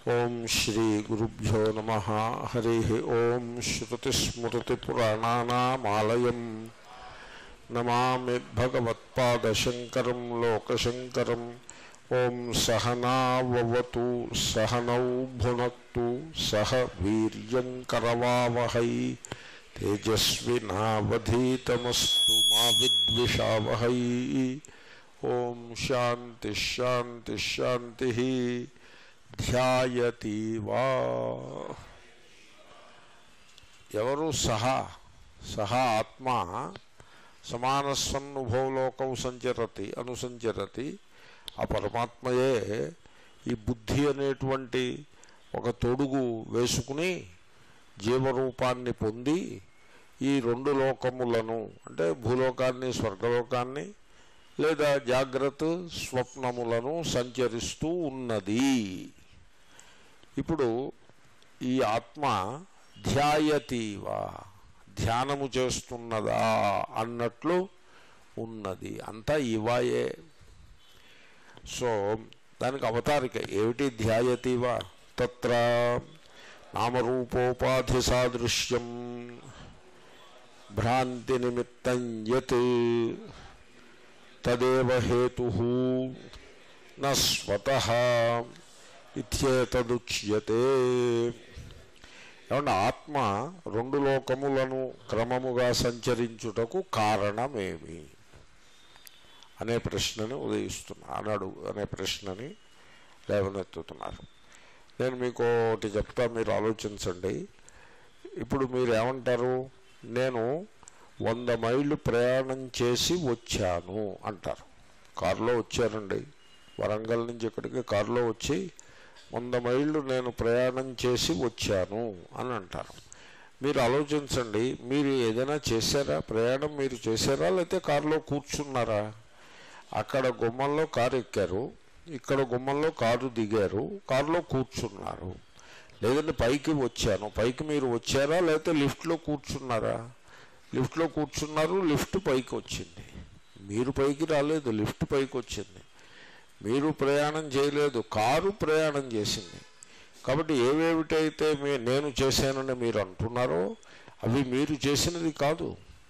ఓం శ్రీ గురుభ్యో నమ హరి ఓం శ్రుతిస్మృతిపురాణానామాలయం నమామి భగవత్పాదశంకరం లోకశంకరం ఓం సహనావతు సహనౌ భునక్తు సహ వీర్యంకరవావహై తేజస్వినావధీతమస్తు మా విద్విషావహై ఓం శాంతి శాంతి శాంతి ధ్యాయతి వా ఎవరు సహా సహా ఆత్మ సమానస్వన్నుభవలోకం సంచరతి అనుసంచరతి ఆ పరమాత్మయే ఈ బుద్ధి అనేటువంటి ఒక తొడుగు వేసుకుని జీవరూపాన్ని పొంది ఈ రెండు లోకములను అంటే భూలోకాన్ని స్వర్గలోకాన్ని లేదా జాగ్రత్త స్వప్నములను సంచరిస్తూ ఉన్నది ఇప్పుడు ఈ ఆత్మ ధ్యాయతీవా ధ్యానము చేస్తున్నదా అన్నట్లు ఉన్నది అంతా ఇవాయే సో దానికి అవతారిక ఏమిటి ధ్యాయతీవా తత్ర నామరూపోపాధి సాదృశ్యం భ్రాంతి నిమిత్తం యత్ తదేవ హేతు నస్వత ఇత్యేతదుచ్యతే ఏమన్నా ఆత్మ రెండు లోకములను క్రమముగా సంచరించుటకు కారణమేమి అనే ప్రశ్నని ఉదయిస్తున్నా అన్నాడు అనే ప్రశ్నని లేవనెత్తుతున్నారు నేను మీకు ఒకటి చెప్తా మీరు ఆలోచించండి ఇప్పుడు మీరు ఏమంటారు నేను వంద మైళ్ళు ప్రయాణం చేసి వచ్చాను అంటారు కారులో వచ్చారండి వరంగల్ నుంచి ఇక్కడికి కారులో వచ్చి వంద మైళ్ళు నేను ప్రయాణం చేసి వచ్చాను అని అంటారు మీరు ఆలోచించండి మీరు ఏదైనా చేశారా ప్రయాణం మీరు చేశారా లేకపోతే కారులో కూర్చున్నారా అక్కడ గుమ్మంలో కారు ఎక్కారు ఇక్కడ గుమ్మంలో కారు దిగారు కారులో కూర్చున్నారు లేదంటే పైకి వచ్చాను పైకి మీరు వచ్చారా లేకపోతే లిఫ్ట్లో కూర్చున్నారా లిఫ్ట్లో కూర్చున్నారు లిఫ్ట్ పైకి వచ్చింది మీరు పైకి రాలేదు లిఫ్ట్ పైకి వచ్చింది మీరు ప్రయాణం చేయలేదు కారు ప్రయాణం చేసింది కాబట్టి ఏవేమిటైతే మీ నేను చేశానని మీరు అంటున్నారో అవి మీరు చేసినది కాదు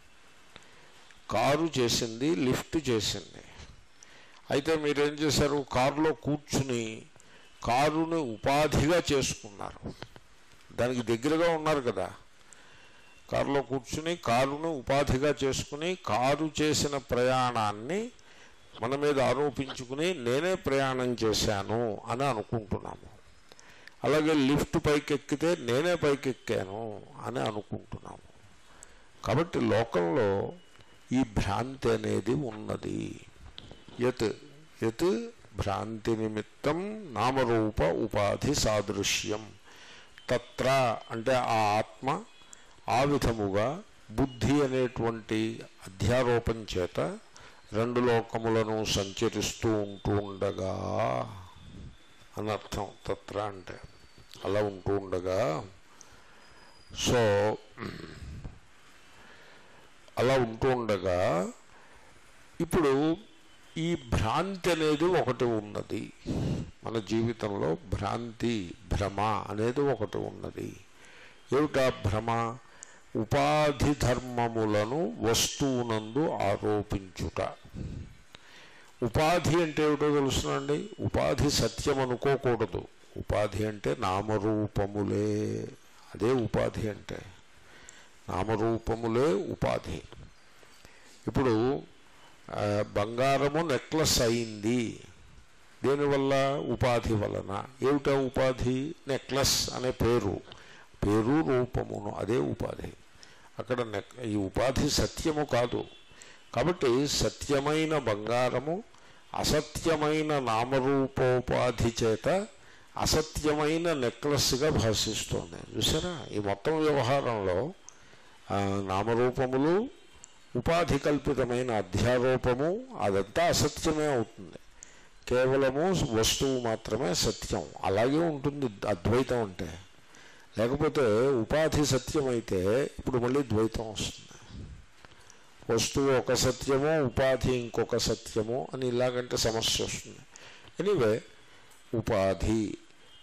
కారు చేసింది లిఫ్ట్ చేసింది అయితే మీరేం చేశారు కారులో కూర్చుని కారుని ఉపాధిగా చేసుకున్నారు దానికి దగ్గరగా ఉన్నారు కదా కారులో కూర్చుని కారును ఉపాధిగా చేసుకుని కారు చేసిన ప్రయాణాన్ని మన మీద ఆరోపించుకుని నేనే ప్రయాణం చేశాను అని అనుకుంటున్నాము అలాగే లిఫ్ట్ పైకి ఎక్కితే నేనే పైకి ఎక్కాను అని అనుకుంటున్నాము కాబట్టి లోకంలో ఈ భ్రాంతి అనేది ఉన్నది యత్ యత్ భ్రాంతి నిమిత్తం నామరూప ఉపాధి సాదృశ్యం తత్ర అంటే ఆ ఆత్మ ఆ విధముగా బుద్ధి అనేటువంటి అధ్యారోపం చేత రెండు లోకములను సంచరిస్తూ ఉంటూ ఉండగా అనర్థం తత్ర అంటే అలా ఉంటూ ఉండగా సో అలా ఉంటూ ఉండగా ఇప్పుడు ఈ భ్రాంతి అనేది ఒకటి ఉన్నది మన జీవితంలో భ్రాంతి భ్రమ అనేది ఒకటి ఉన్నది ఏమిటా భ్రమ ఉపాధి ధర్మములను వస్తువునందు ఆరోపించుట ఉపాధి అంటే ఏమిటో తెలుసునండి ఉపాధి సత్యం అనుకోకూడదు ఉపాధి అంటే నామరూపములే అదే ఉపాధి అంటే నామరూపములే ఉపాధి ఇప్పుడు బంగారము నెక్లెస్ అయింది దేనివల్ల ఉపాధి వలన ఏమిటా ఉపాధి నెక్లెస్ అనే పేరు పేరు రూపమును అదే ఉపాధి అక్కడ ఈ ఉపాధి సత్యము కాదు కాబట్టి సత్యమైన బంగారము అసత్యమైన నామరూపోపాధి చేత అసత్యమైన నెక్లెస్గా భాషిస్తోంది చూసారా ఈ మొత్తం వ్యవహారంలో నామరూపములు ఉపాధి కల్పితమైన అధ్యారోపము అదంతా అసత్యమే అవుతుంది కేవలము వస్తువు మాత్రమే సత్యం అలాగే ఉంటుంది అద్వైతం అంటే లేకపోతే ఉపాధి సత్యమైతే ఇప్పుడు మళ్ళీ ద్వైతం వస్తుంది వస్తువు ఒక సత్యము ఉపాధి ఇంకొక సత్యము అని ఇలాగంటే సమస్య వస్తుంది ఎనీవే ఉపాధి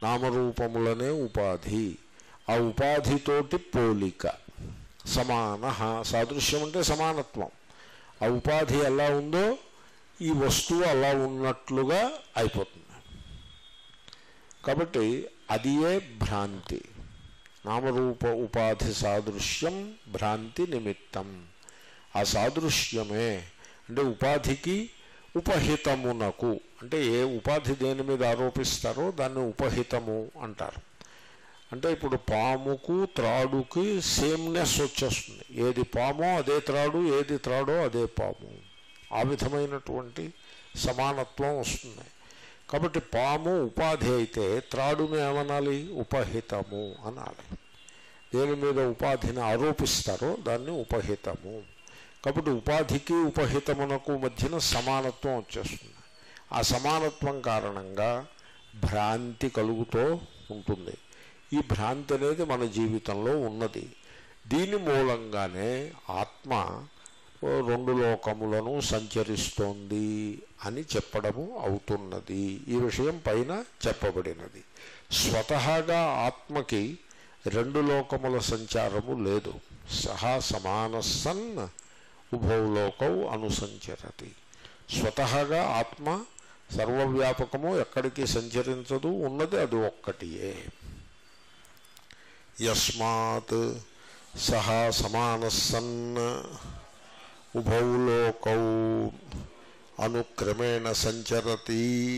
నామరూపములనే ఉపాధి ఆ ఉపాధితోటి పోలిక సమాన సాదృశ్యం అంటే సమానత్వం ఆ ఉపాధి ఎలా ఉందో ఈ వస్తువు అలా ఉన్నట్లుగా అయిపోతుంది కాబట్టి అదియే భ్రాంతి నామరూప ఉపాధి సాదృశ్యం భ్రాంతి నిమిత్తం ఆ సాదృశ్యమే అంటే ఉపాధికి ఉపహితమునకు అంటే ఏ ఉపాధి దేని మీద ఆరోపిస్తారో దాన్ని ఉపహితము అంటారు అంటే ఇప్పుడు పాముకు త్రాడుకి సేమ్నెస్ వచ్చేస్తుంది ఏది పామో అదే త్రాడు ఏది త్రాడో అదే పాము ఆ విధమైనటువంటి సమానత్వం వస్తుంది కాబట్టి పాము ఉపాధి అయితే త్రాడును ఏమనాలి ఉపహితము అనాలి దేని మీద ఉపాధిని ఆరోపిస్తారో దాన్ని ఉపహితము కాబట్టి ఉపాధికి ఉపహితమునకు మధ్యన సమానత్వం వచ్చేస్తుంది ఆ సమానత్వం కారణంగా భ్రాంతి కలుగుతూ ఉంటుంది ఈ భ్రాంతి అనేది మన జీవితంలో ఉన్నది దీని మూలంగానే ఆత్మ ఓ రెండు లోకములను సంచరిస్తోంది అని చెప్పడము అవుతున్నది ఈ విషయం పైన చెప్పబడినది స్వతహాగా ఆత్మకి రెండు లోకముల సంచారము లేదు సహా సమాన సన్ ఉభౌలోకౌ అనుసంచరతి స్వతహాగా ఆత్మ సర్వవ్యాపకము ఎక్కడికి సంచరించదు ఉన్నది అది ఒక్కటియే యస్మాత్ సహా సమాన సన్ ఉభౌ లోకౌ అనుక్రమేణ సంచరతి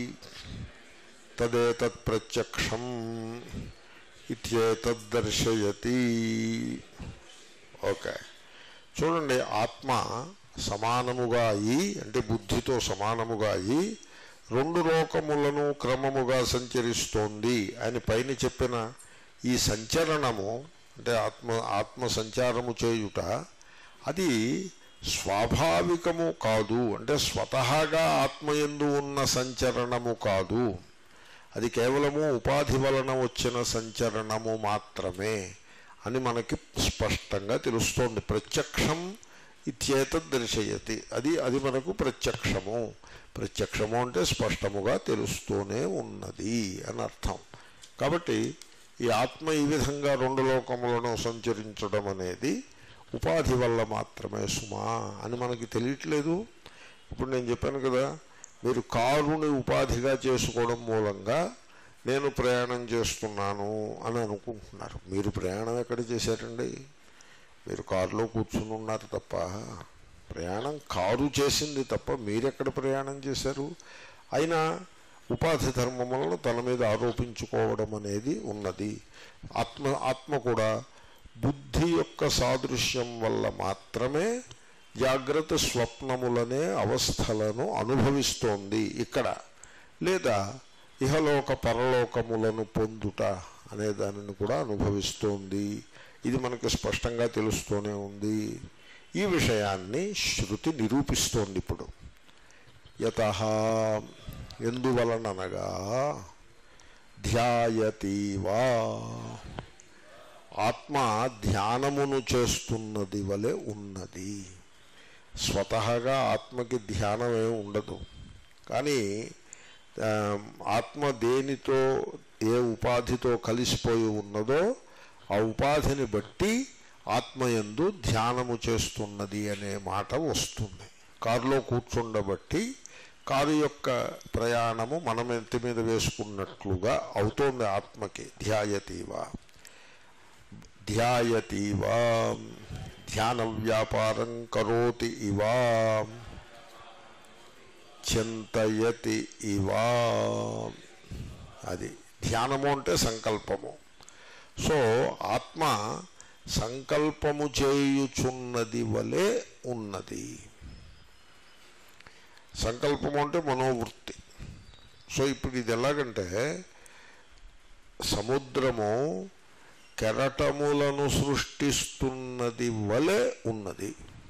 తదేతత్ ప్రత్యక్షం ఇత్యేతద్దర్శయతి ఓకే చూడండి ఆత్మ సమానముగా అయి అంటే బుద్ధితో సమానముగా అయి రెండు లోకములను క్రమముగా సంచరిస్తోంది అని పైన చెప్పిన ఈ సంచరణము అంటే ఆత్మ ఆత్మ సంచారము చేయుట అది స్వాభావికము కాదు అంటే స్వతహాగా ఆత్మయందు ఉన్న సంచరణము కాదు అది కేవలము ఉపాధి వలన వచ్చిన సంచరణము మాత్రమే అని మనకి స్పష్టంగా తెలుస్తోంది ప్రత్యక్షం ఇత్యేతద్ దర్శయతి అది అది మనకు ప్రత్యక్షము ప్రత్యక్షము అంటే స్పష్టముగా తెలుస్తూనే ఉన్నది అని అర్థం కాబట్టి ఈ ఆత్మ ఈ విధంగా రెండు లోకములను సంచరించడం అనేది ఉపాధి వల్ల మాత్రమే సుమా అని మనకి తెలియట్లేదు ఇప్పుడు నేను చెప్పాను కదా మీరు కారుని ఉపాధిగా చేసుకోవడం మూలంగా నేను ప్రయాణం చేస్తున్నాను అని అనుకుంటున్నారు మీరు ప్రయాణం ఎక్కడ చేశారండి మీరు కారులో కూర్చుని ఉన్నారు తప్ప ప్రయాణం కారు చేసింది తప్ప మీరెక్కడ ప్రయాణం చేశారు అయినా ఉపాధి ధర్మములను తన మీద ఆరోపించుకోవడం అనేది ఉన్నది ఆత్మ ఆత్మ కూడా బుద్ధి యొక్క సాదృశ్యం వల్ల మాత్రమే జాగ్రత్త స్వప్నములనే అవస్థలను అనుభవిస్తోంది ఇక్కడ లేదా ఇహలోక పరలోకములను పొందుట అనే దానిని కూడా అనుభవిస్తోంది ఇది మనకు స్పష్టంగా తెలుస్తూనే ఉంది ఈ విషయాన్ని శృతి నిరూపిస్తోంది ఇప్పుడు యత ఎందువలననగా ధ్యాయతీవా ఆత్మ ధ్యానమును చేస్తున్నది వలె ఉన్నది స్వతహాగా ఆత్మకి ధ్యానమే ఉండదు కానీ ఆ, ఆత్మ దేనితో ఏ ఉపాధితో కలిసిపోయి ఉన్నదో ఆ ఉపాధిని బట్టి ఆత్మయందు ధ్యానము చేస్తున్నది అనే మాట వస్తుంది కారులో కూర్చుండబట్టి కారు యొక్క ప్రయాణము మనం ఎత్తి మీద వేసుకున్నట్లుగా అవుతోంది ఆత్మకి ధ్యాయతీవా ధ్యాయతీవా ధ్యాన వ్యాపారం కరోతి ఇవా చింతయతి ఇవా అది ధ్యానము అంటే సంకల్పము సో ఆత్మ సంకల్పము చేయుచున్నది వలె ఉన్నది సంకల్పము అంటే మనోవృత్తి సో ఇప్పుడు ఇది ఎలాగంటే సముద్రము కెరటములను సృష్టిస్తున్నది వలె ఉన్నది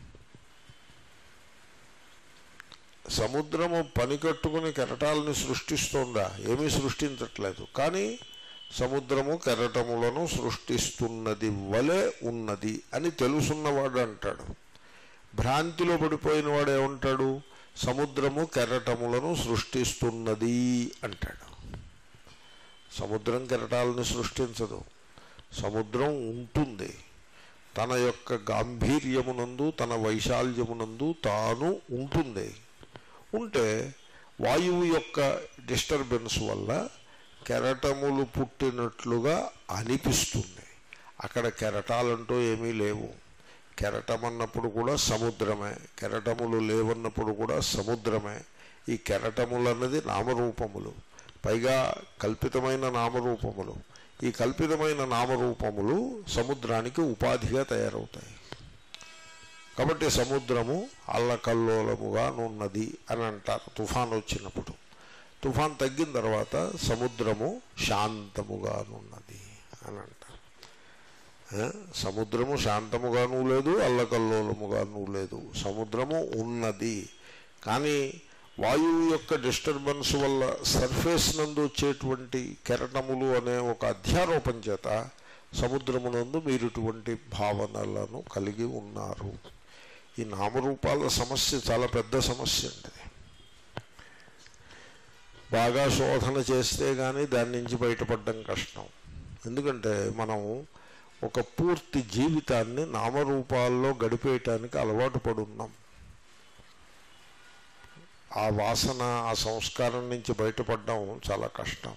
సముద్రము పని కట్టుకుని కెరటాలను సృష్టిస్తోందా ఏమీ సృష్టించట్లేదు కానీ సముద్రము కెరటములను సృష్టిస్తున్నది వలె ఉన్నది అని తెలుసున్నవాడు అంటాడు భ్రాంతిలో పడిపోయిన వాడు ఏమంటాడు సముద్రము కెరటములను సృష్టిస్తున్నది అంటాడు సముద్రం కెరటాలని సృష్టించదు సముద్రం ఉంటుంది తన యొక్క గాంభీర్యమునందు తన వైశాల్యమునందు తాను ఉంటుంది ఉంటే వాయువు యొక్క డిస్టర్బెన్స్ వల్ల కెరటములు పుట్టినట్లుగా అనిపిస్తుంది అక్కడ కెరటాలంటూ ఏమీ లేవు కెరటం అన్నప్పుడు కూడా సముద్రమే కెరటములు లేవన్నప్పుడు కూడా సముద్రమే ఈ కెరటములు అన్నది నామరూపములు పైగా కల్పితమైన నామరూపములు ఈ కల్పితమైన నామరూపములు సముద్రానికి ఉపాధిగా తయారవుతాయి కాబట్టి సముద్రము అల్లకల్లోలముగా నున్నది అని అంటారు తుఫాన్ వచ్చినప్పుడు తుఫాన్ తగ్గిన తర్వాత సముద్రము శాంతముగానున్నది అని అంటారు ఆ, సముద్రము శాంతముగాను లేదు అల్లకల్లోలముగాను లేదు సముద్రము ఉన్నది కానీ వాయువు యొక్క డిస్టర్బెన్స్ వల్ల సర్ఫేస్ నందు వచ్చేటువంటి కెరటములు అనే ఒక అధ్యారోపణ చేత సముద్రమునందు మీరు ఇటువంటి భావనలను కలిగి ఉన్నారు ఈ నామరూపాల సమస్య చాలా పెద్ద సమస్య అండి ఇది. బాగా శోధన చేస్తే కానీ దాని నుంచి బయటపడడం కష్టం ఎందుకంటే మనం ఒక పూర్తి జీవితాన్ని నామరూపాల్లో గడిపేయటానికి అలవాటు పడున్నాం ఆ వాసన ఆ సంస్కారం నుంచి బయటపడడం చాలా కష్టం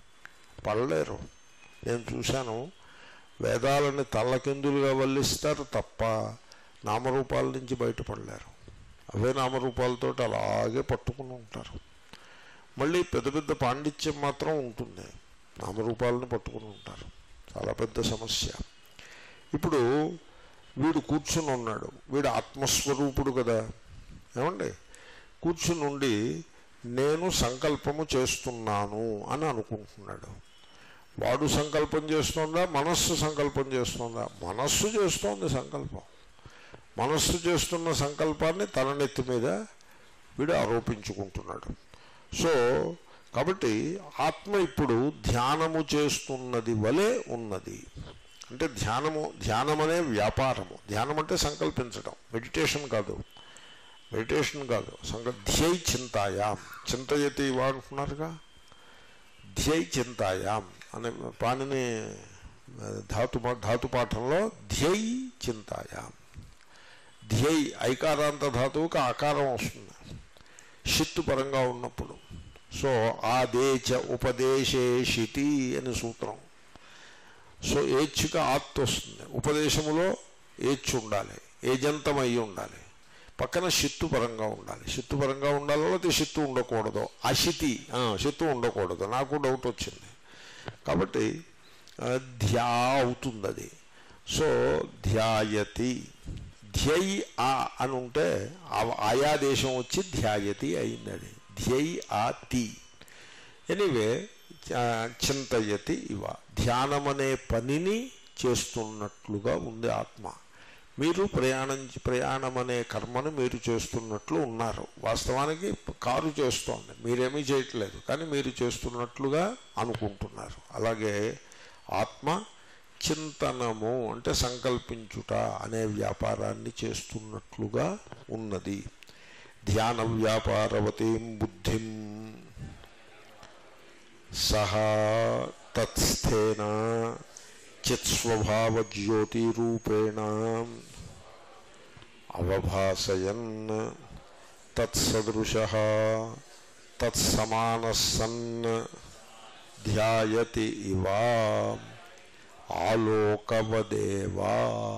పడలేరు నేను చూశాను వేదాలని తల్లకిందులుగా వల్లిస్తారు తప్ప నామరూపాల నుంచి బయటపడలేరు అవే నామరూపాలతో అలాగే పట్టుకుని ఉంటారు మళ్ళీ పెద్ద పెద్ద పాండిత్యం మాత్రం ఉంటుంది నామరూపాలను పట్టుకుని ఉంటారు చాలా పెద్ద సమస్య ఇప్పుడు వీడు కూర్చుని ఉన్నాడు వీడు ఆత్మస్వరూపుడు కదా ఏమండి కూర్చుని ఉండి నేను సంకల్పము చేస్తున్నాను అని అనుకుంటున్నాడు వాడు సంకల్పం చేస్తుందా మనస్సు సంకల్పం చేస్తుందా మనస్సు చేస్తోంది సంకల్పం మనస్సు చేస్తున్న సంకల్పాన్ని తల నెత్తి మీద వీడు ఆరోపించుకుంటున్నాడు సో కాబట్టి ఆత్మ ఇప్పుడు ధ్యానము చేస్తున్నది వలె ఉన్నది అంటే ధ్యానము ధ్యానం అనే వ్యాపారము ధ్యానం అంటే సంకల్పించడం మెడిటేషన్ కాదు మెడిటేషన్ కాదు సంక ధ్యై చింతాయాం చింతయతి ఇవా అంటున్నారుగా ధ్యై చింతాయాం అనే పాణిని ధాతు ధాతు పాఠంలో ధ్యై చింతాయాం ధ్యై ఐకారాంత ధాతువుకి ఆకారం వస్తుంది షిత్తు పరంగా ఉన్నప్పుడు సో ఆదేచ ఉపదేశేషితి అని సూత్రం సో ఏచ్చుగా ఆత్తు వస్తుంది ఉపదేశములో ఏచ్చు ఉండాలి ఏజంతం అయి ఉండాలి పక్కన షిత్తు పరంగా ఉండాలి షిత్తు పరంగా ఉండాలో లేకపోతే షిత్తు ఉండకూడదు అశితి ఆ, షిత్తు ఉండకూడదు నాకు డౌట్ వచ్చింది కాబట్టి ఆ, ధ్యా అవుతుంది అది సో ధ్యాయతి ధ్యై ఆ అని ఉంటే ఆ- ఆయా దేశం వచ్చి ధ్యాయతి అయింది అది ధ్యై ఆ తి ఎనివే చింతయతి ఇవ ధ్యానమనే పనిని చేస్తున్నట్లుగా ఉంది ఆత్మ మీరు ప్రయాణం ప్రయాణం అనే కర్మను మీరు చేస్తున్నట్లు ఉన్నారు వాస్తవానికి కారు చేస్తోంది మీరేమీ చేయట్లేదు కానీ మీరు చేస్తున్నట్లుగా అనుకుంటున్నారు అలాగే ఆత్మ చింతనము అంటే సంకల్పించుట అనే వ్యాపారాన్ని చేస్తున్నట్లుగా ఉన్నది ధ్యాన వ్యాపారవతీం బుద్ధిం సహా తత్స్థేన చిత్స్వభావజ్యోతిరూపేణ అవభాసయన్ తత్సదృశ తత్సమాన సన్ ధ్యాయతి ఇవా ఆలోకవదేవా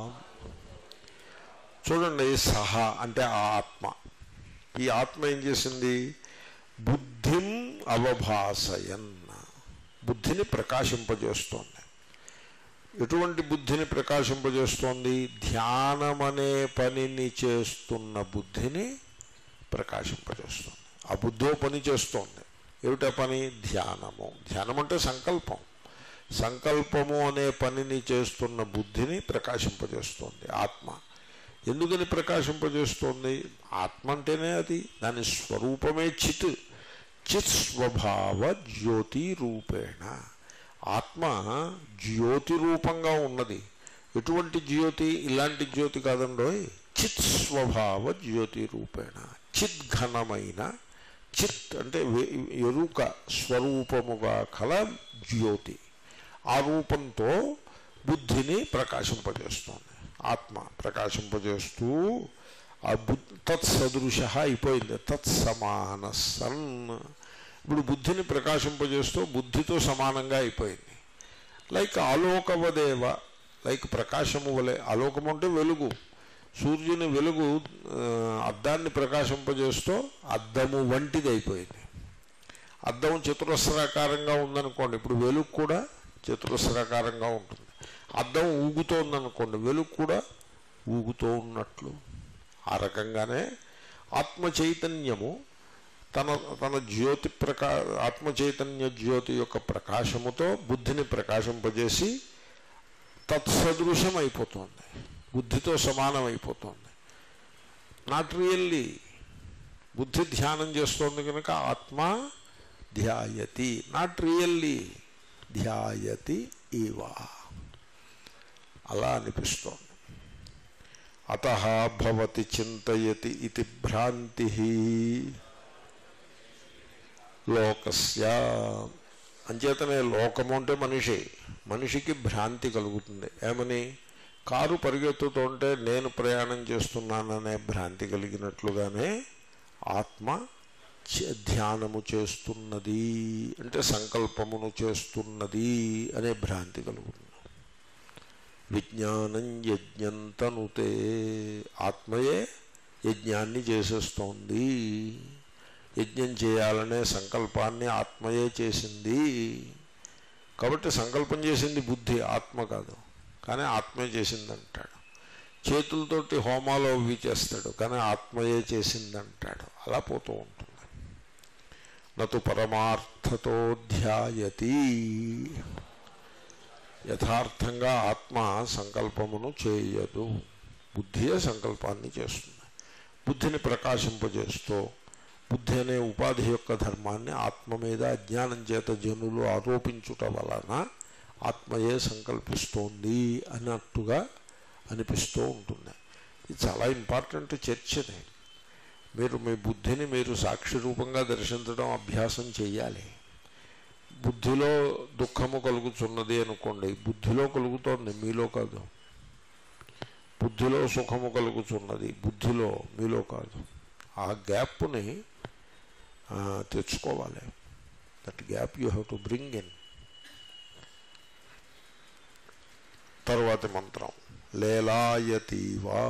చూడండి సహ అంటే ఆ ఆత్మ ఈ ఆత్మ ఏం చేసింది బుద్ధిం అవభాసయన్ బుద్ధిని ప్రకాశింపజేస్తోంది ఎటువంటి బుద్ధిని ప్రకాశింపజేస్తోంది ధ్యానమనే పనిని చేస్తున్న బుద్ధిని ప్రకాశింపజేస్తుంది ఆ బుద్ధో పని చేస్తోంది ఏమిటా పని ధ్యానము ధ్యానం అంటే సంకల్పం సంకల్పము అనే పనిని చేస్తున్న బుద్ధిని ప్రకాశింపజేస్తోంది ఆత్మ ఎందుకని ప్రకాశింపజేస్తోంది ఆత్మ అంటేనే అది దాని స్వరూపమే చిత్ చిత్ స్వభావ జ్యోతి రూపేణ ఆత్మ జ్యోతి రూపంగా ఉన్నది ఎటువంటి జ్యోతి ఇలాంటి జ్యోతి కాదండోయ్ చిత్ స్వభావ జ్యోతి రూపేణ చిద్ఘనమైన చిత్ అంటే వె- ఎరుక స్వరూపముగా కల జ్యోతి ఆ రూపంతో బుద్ధిని ప్రకాశింపజేస్తోంది ఆత్మ ప్రకాశింపజేస్తూ ఆ బుద్ధి తత్సదృశ అయిపోయింది తత్సమాన సన్ ఇప్పుడు బుద్ధిని ప్రకాశింపజేస్తూ బుద్ధితో సమానంగా అయిపోయింది లైక్ ఆలోకవదేవ లైక్ ప్రకాశము వలె ఆలోకము అంటే వెలుగు సూర్యుని వెలుగు ఆ, అద్దాన్ని ప్రకాశింపజేస్తూ అద్దము వంటిది అయిపోయింది అద్దం చతురస్రాకారంగా ఉందనుకోండి ఇప్పుడు వెలుగు కూడా చతురస్రాకారంగా ఉంటుంది అద్దం ఊగుతోందనుకోండి వెలుగు కూడా ఊగుతూ ఉన్నట్లు ఆ రకంగానే ఆత్మ చైతన్యము తన తన జ్యోతి ప్రకా ఆత్మ చైతన్య జ్యోతి యొక్క ప్రకాశముతో బుద్ధిని ప్రకాశింపజేసి తత్సదృశం అయిపోతుంది బుద్ధితో సమానం అయిపోతుంది నాట్ రియల్లీ బుద్ధి ధ్యానం చేస్తోంది కనుక ఆత్మ ధ్యాయతి నాట్ రియల్లీ ధ్యాయతి ఇవా అలా అనిపిస్తోంది అత భవతి చింతయతి ఇది భ్రాంతి లోకస్య అంచేతనే లోకము అంటే మనిషి మనిషికి భ్రాంతి కలుగుతుంది ఏమని కారు పరిగెత్తుతుంటే నేను ప్రయాణం చేస్తున్నాననే భ్రాంతి కలిగినట్లుగానే ఆత్మ చ- ధ్యానము చేస్తున్నది అంటే సంకల్పమును చేస్తున్నది అనే భ్రాంతి కలుగుతుంది విజ్ఞానం యజ్ఞం తనుతే ఆత్మయే యజ్ఞాన్ని చేసేస్తోంది యజ్ఞం చేయాలనే సంకల్పాన్ని ఆత్మయే చేసింది కాబట్టి సంకల్పం చేసింది బుద్ధి ఆత్మ కాదు కానీ ఆత్మే చేసింది అంటాడు చేతులతోటి హోమాలు అవి చేస్తాడు కానీ ఆత్మయే చేసింది అంటాడు అలా పోతూ ఉంటుంది నటు పరమార్థతో ధ్యాయతి యథార్థంగా ఆత్మ సంకల్పమును చేయదు బుద్ధియే సంకల్పాన్ని చేస్తుంది బుద్ధిని ప్రకాశింపజేస్తూ బుద్ధి అనే ఉపాధి యొక్క ధర్మాన్ని ఆత్మ మీద అజ్ఞానం చేత జనులు ఆరోపించుట వలన ఆత్మయే సంకల్పిస్తోంది అన్నట్టుగా అనిపిస్తూ ఉంటుంది ఇది చాలా ఇంపార్టెంట్ చర్చనే మీరు మీ బుద్ధిని మీరు సాక్షి రూపంగా దర్శించడం అభ్యాసం చేయాలి బుద్ధిలో దుఃఖము కలుగుతున్నది అనుకోండి బుద్ధిలో కలుగుతోంది మీలో కాదు బుద్ధిలో సుఖము కలుగుతున్నది బుద్ధిలో మీలో కాదు ఆ గ్యాప్ని ఆ, తెచ్చుకోవాలి that gap you have to bring in తర్వాతి మంత్రం లేలాయతీవా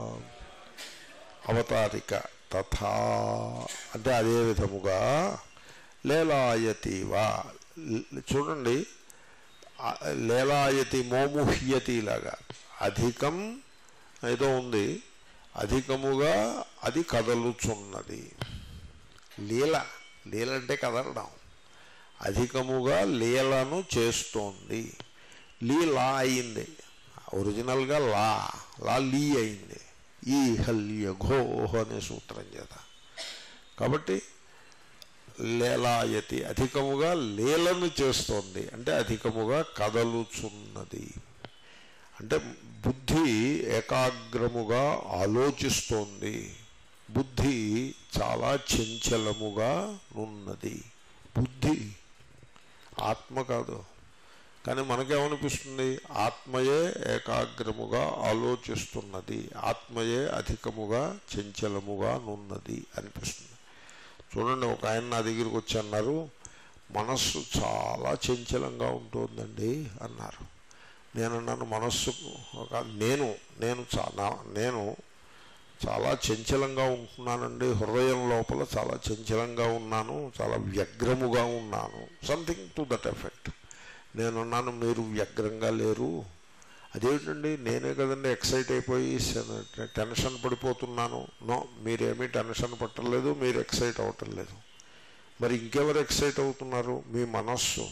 అవతారిక తథా అంటే అదే విధముగా లేలాయతీవా ల- చూడండి ఆ, లేలాయతి మోముహ్యతి లాగా అధికం ఏదో ఉంది అధికముగా అది కదలుచున్నది లీల లీల అంటే కదలడం అధికముగా లీలను చేస్తోంది లీ లా అయింది ఒరిజినల్గా లా లా లీ అయింది ఈ హల్య ఘోహ అనే సూత్రం చేత కాబట్టి లేలాయతి అధికముగా లీలను చేస్తోంది అంటే అధికముగా కదలుచున్నది అంటే బుద్ధి ఏకాగ్రముగా ఆలోచిస్తోంది బుద్ధి చాలా చంచలముగా ఉన్నది బుద్ధి ఆత్మ కాదు కానీ మనకేమనిపిస్తుంది ఆత్మయే ఏకాగ్రముగా ఆలోచిస్తున్నది ఆత్మయే అధికముగా చంచలముగా నున్నది అనిపిస్తుంది చూడండి ఒక ఆయన నా దగ్గరికి వచ్చి అన్నారు మనస్సు చాలా చంచలంగా ఉంటుందండి అన్నారు నేను అన్నాను మనస్సు ఒక నేను నేను చాలా నేను చాలా చంచలంగా ఉంటున్నానండి హృదయం లోపల చాలా చంచలంగా ఉన్నాను చాలా వ్యగ్రముగా ఉన్నాను సంథింగ్ టు దట్ ఎఫెక్ట్ నేనున్నాను మీరు వ్యగ్రంగా లేరు అదేమిటండి నేనే కదండి ఎక్సైట్ అయిపోయి స- టెన్షన్ పడిపోతున్నాను నో మీరేమీ టెన్షన్ పట్టలేదు మీరు ఎక్సైట్ అవ్వటం లేదు మరి ఇంకెవరు ఎక్సైట్ అవుతున్నారు మీ మనస్సు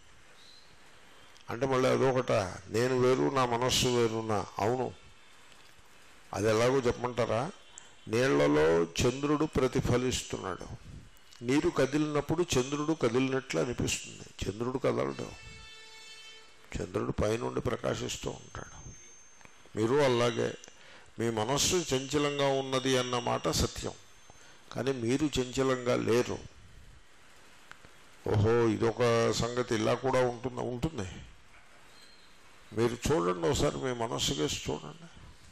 అంటే మళ్ళీ అదొకట నేను వేరు నా మనస్సు వేరునా అవును అది ఎలాగో చెప్పమంటారా నీళ్లలో చంద్రుడు ప్రతిఫలిస్తున్నాడు నీరు కదిలినప్పుడు చంద్రుడు కదిలినట్లు అనిపిస్తుంది చంద్రుడు కదలడు చంద్రుడు పైనుండి ప్రకాశిస్తూ ఉంటాడు మీరు అలాగే మీ మనస్సు చంచలంగా ఉన్నది అన్న మాట సత్యం కానీ మీరు చంచలంగా లేరు ఓహో ఇదొక సంగతి ఇలా కూడా ఉంటుందా ఉంటుంది మీరు చూడండి ఒకసారి మీ మనస్సు కేసి చూడండి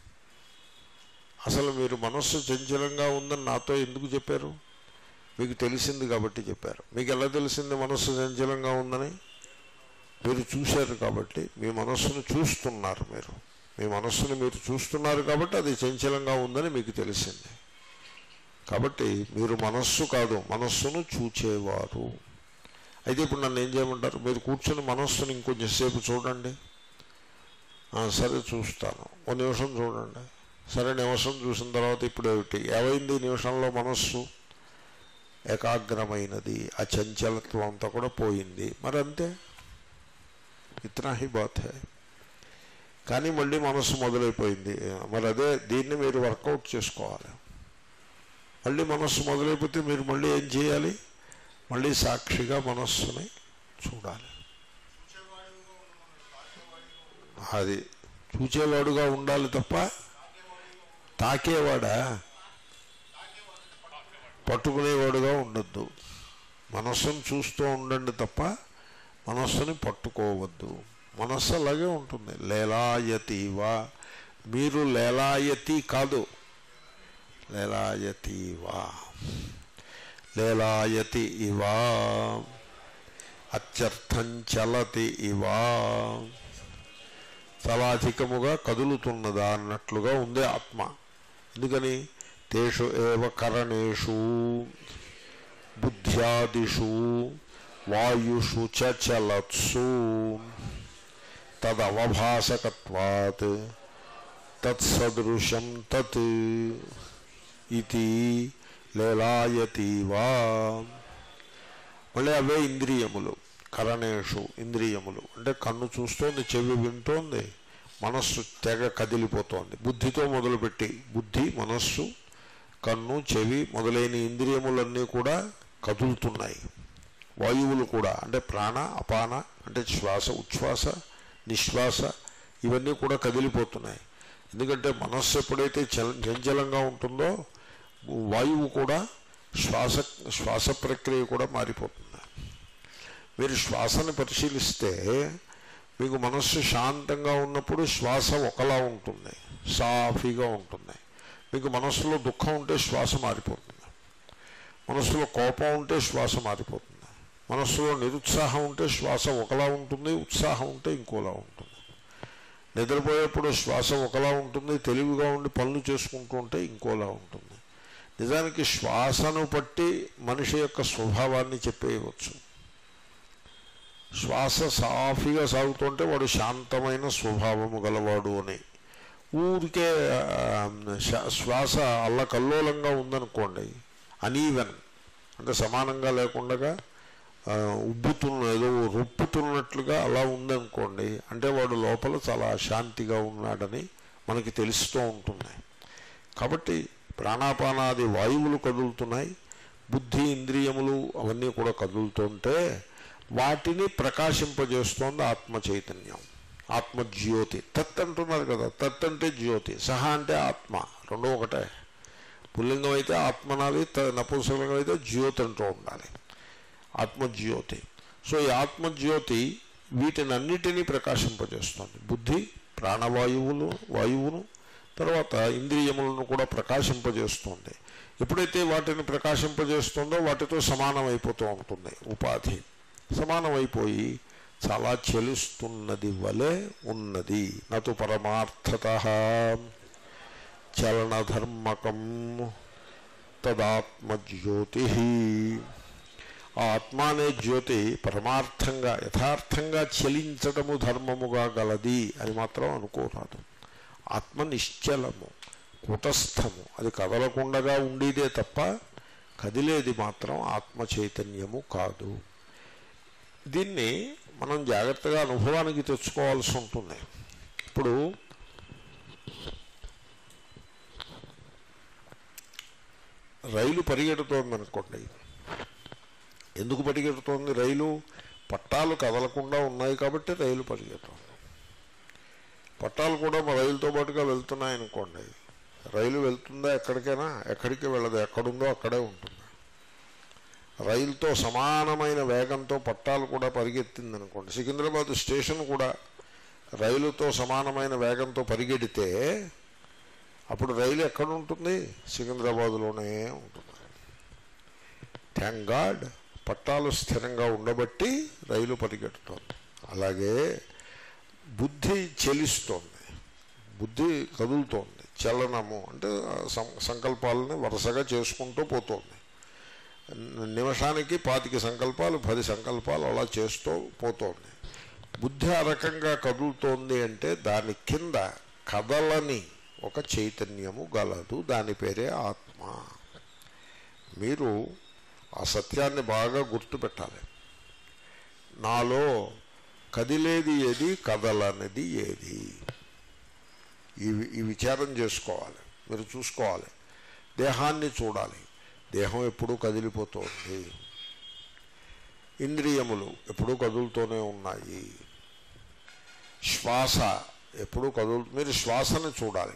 అసలు మీరు మనస్సు చంచలంగా ఉందని నాతో ఎందుకు చెప్పారు మీకు తెలిసింది కాబట్టి చెప్పారు మీకు ఎలా తెలిసింది మనస్సు చంచలంగా ఉందని మీరు చూశారు కాబట్టి మీ మనస్సును చూస్తున్నారు మీరు మీ మనస్సును మీరు చూస్తున్నారు కాబట్టి అది చంచలంగా ఉందని మీకు తెలిసింది కాబట్టి మీరు మనస్సు కాదు మనస్సును చూచేవారు అయితే ఇప్పుడు నన్ను ఏం చేయమంటారు మీరు కూర్చొని మనస్సుని ఇంకొంచెంసేపు చూడండి "ఆ, సరే చూస్తాను ఓ నిమిషం చూడండి సరే నిమిషం చూసిన తర్వాత ఇప్పుడు ఏమిటి ఏమైంది ఈ నిమిషంలో మనస్సు ఏకాగ్రమైనది ఆ చంచలత్వం అంతా కూడా పోయింది మరి అంతే ఇతనా హీ బాత్ హై కానీ మళ్ళీ మనస్సు మొదలైపోయింది మరి అదే దీన్ని మీరు వర్కౌట్ చేసుకోవాలి మళ్ళీ మనస్సు మొదలైపోతే మీరు మళ్ళీ ఏం చేయాలి మళ్ళీ సాక్షిగా మనస్సుని చూడాలి అది చూచేవాడుగా ఉండాలి తప్ప తాకేవాడా పట్టుకునేవాడుగా ఉండొద్దు మనస్సును చూస్తూ ఉండండి తప్ప మనస్సుని పట్టుకోవద్దు మనస్సు అలాగే ఉంటుంది లేలాయతీవా మీరు లేలాయతి కాదు లేలాయతీవా లేలాయతి ఇవా అత్యర్థం చలతి ఇవా చాలా అధికముగా కదులుతున్నదా అన్నట్లుగా ఉంది ఆత్మ ఎందుకని తేషు ఏవ కరణేషు బుద్ధ్యాదిషు వాయుషు చ చలత్సు తదవభాసకత్వాత్ తత్సదృశం తత్ ఇది లేలాయతీవా మళ్ళీ అవే ఇంద్రియములు కరణేషు ఇంద్రియములు అంటే కన్ను చూస్తోంది చెవి వింటోంది మనస్సు తెగ కదిలిపోతోంది బుద్ధితో మొదలుపెట్టి బుద్ధి మనస్సు కన్ను చెవి మొదలైన ఇంద్రియములన్నీ కూడా కదులుతున్నాయి వాయువులు కూడా అంటే ప్రాణ అపాన అంటే శ్వాస ఉచ్ఛ్వాస నిశ్వాస ఇవన్నీ కూడా కదిలిపోతున్నాయి ఎందుకంటే మనస్సు ఎప్పుడైతే చల చంచలంగా ఉంటుందో వాయువు కూడా శ్వాస శ్వాస ప్రక్రియ కూడా మారిపోతుంది మీరు శ్వాసను పరిశీలిస్తే మీకు మనస్సు శాంతంగా ఉన్నప్పుడు శ్వాస ఒకలా ఉంటుంది సాఫీగా ఉంటుంది మీకు మనస్సులో దుఃఖం ఉంటే శ్వాస మారిపోతుంది మనస్సులో కోపం ఉంటే శ్వాస మారిపోతుంది మనస్సులో నిరుత్సాహం ఉంటే శ్వాస ఒకలా ఉంటుంది ఉత్సాహం ఉంటే ఇంకోలా ఉంటుంది నిద్రపోయేప్పుడు శ్వాస ఒకలా ఉంటుంది తెలివిగా ఉండి పనులు చేసుకుంటూ ఉంటే ఇంకోలా ఉంటుంది నిజానికి శ్వాసను బట్టి మనిషి యొక్క స్వభావాన్ని చెప్పేయవచ్చు శ్వాస సాఫీగా సాగుతుంటే వాడు శాంతమైన స్వభావము గలవాడు అని ఊరికే ఆ, శ- శ్వాస అల్లకల్లోలంగా ఉందనుకోండి అనీవెన్ అంటే సమానంగా లేకుండా ఆ, ఉబ్బుతున్న ఏదో రొప్పుతున్నట్లుగా అలా ఉందనుకోండి అంటే వాడు లోపల చాలా అశాంతిగా ఉన్నాడని మనకి తెలుస్తూ ఉంటుంది కాబట్టి ప్రాణాపానాది వాయువులు కదులుతున్నాయి బుద్ధి ఇంద్రియములు అవన్నీ కూడా కదులుతుంటే వాటిని ప్రకాశింపజేస్తోంది ఆత్మ చైతన్యం ఆత్మజ్యోతి తత్ అంటున్నారు కదా తత్ అంటే జ్యోతి సహ అంటే ఆత్మ రెండో ఒకటే పుల్లింగం అయితే ఆత్మనాలి త- నపుంసకలింగం అయితే జ్యోతి అంటూ ఉండాలి ఆత్మజ్యోతి సో ఈ ఆత్మజ్యోతి వీటినన్నిటినీ ప్రకాశింపజేస్తుంది బుద్ధి ప్రాణవాయువులు వాయువును తర్వాత ఇంద్రియములను కూడా ప్రకాశింపజేస్తుంది ఎప్పుడైతే వాటిని ప్రకాశింపజేస్తుందో వాటితో సమానమైపోతూ ఉంటుంది ఉపాధి సమానమైపోయి చాలా చెలుస్తున్నది వలె ఉన్నది నటు పరమార్థత చలనధర్మకం తదాత్మజ్యోతి ఆ ఆత్మ అనే జ్యోతి పరమార్థంగా యథార్థంగా చలించడము ధర్మముగా గలది అని మాత్రం అనుకోరాదు ఆత్మ నిశ్చలము కుటస్థము అది కదలకుండగా ఉండేదే తప్ప కదిలేది మాత్రం ఆత్మ చైతన్యము కాదు దీన్ని మనం జాగ్రత్తగా అనుభవానికి తెచ్చుకోవాల్సి ఉంటుంది ఇప్పుడు రైలు పరిగెడుతోంది అనుకోండి ఎందుకు పరిగెడుతోంది రైలు పట్టాలు కదలకుండా ఉన్నాయి కాబట్టి రైలు పరిగెడుతోంది పట్టాలు కూడా మా రైలుతో పాటుగా వెళ్తున్నాయి అనుకోండి రైలు వెళ్తుందా ఎక్కడికైనా ఎక్కడికి వెళ్ళదు ఎక్కడుందో అక్కడే ఉంటుంది రైలుతో సమానమైన వేగంతో పట్టాలు కూడా పరిగెత్తింది అనుకోండి సికింద్రాబాద్ స్టేషన్ కూడా రైలుతో సమానమైన వేగంతో పరిగెడితే అప్పుడు రైలు ఎక్కడ ఉంటుంది సికింద్రాబాద్లోనే ఉంటుంది థ్యాంక్ గాడ్ పట్టాలు స్థిరంగా ఉండబట్టి రైలు పరిగెడుతోంది అలాగే బుద్ధి చెలిస్తోంది బుద్ధి కదులుతోంది చలనము అంటే సం- సంకల్పాలని వరుసగా చేసుకుంటూ పోతోంది నిమిషానికి పాతిక సంకల్పాలు పది సంకల్పాలు అలా చేస్తూ పోతోంది బుద్ధి ఆ రకంగా కదులుతోంది అంటే దాని కింద కదలని ఒక చైతన్యము గలదు దాని పేరే ఆత్మ మీరు ఆ సత్యాన్ని బాగా గుర్తుపెట్టాలి నాలో కదిలేది ఏది కదలనిది ఏది ఈ ఈ విచారం చేసుకోవాలి మీరు చూసుకోవాలి దేహాన్ని చూడాలి దేహం ఎప్పుడూ కదిలిపోతుంది ఇంద్రియములు ఎప్పుడూ కదులుతూనే ఉన్నాయి శ్వాస ఎప్పుడూ కదులు మీరు శ్వాసను చూడాలి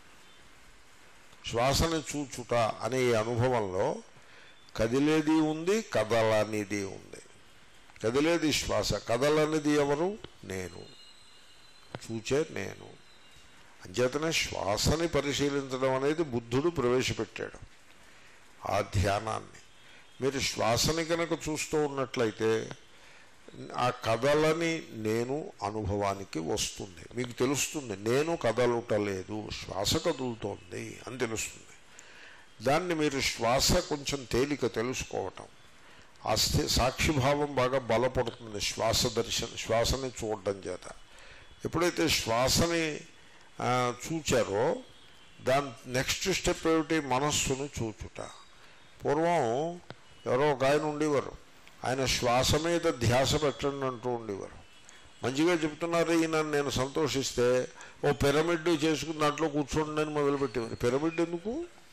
శ్వాసను చూచుట అనే ఈ అనుభవంలో కదిలేది ఉంది కదలనిది ఉంది కదిలేది శ్వాస కదలనిది ఎవరు నేను చూచే నేను అంచేతనే శ్వాసని పరిశీలించడం అనేది బుద్ధుడు ప్రవేశపెట్టాడు ఆ ధ్యానాన్ని మీరు శ్వాసని కనుక చూస్తూ ఉన్నట్లయితే ఆ కదలని నేను అనుభవానికి వస్తుంది మీకు తెలుస్తుంది నేను కదలుటలేదు శ్వాస కదులుతోంది అని తెలుస్తుంది దాన్ని మీరు శ్వాస కొంచెం తేలిక తెలుసుకోవటం ఆ స్థి సాక్షిభావం బాగా బలపడుతుంది శ్వాస దర్శన శ్వాసని చూడడం చేత ఎప్పుడైతే శ్వాసని ఆ, చూచారో దాని నెక్స్ట్ స్టెప్ ఏమిటి మనస్సును చూచుట పూర్వం ఎవరో ఒక ఆయన ఉండేవారు ఆయన శ్వాస మీద ధ్యాస పెట్టండి అంటూ ఉండేవారు మంచిగా చెప్తున్నారు ఈయన నేను సంతోషిస్తే ఓ పిరమిడ్ చేసుకుని దాంట్లో కూర్చోండి అని మొదలుపెట్టేవారు పిరమిడ్ ఎందుకు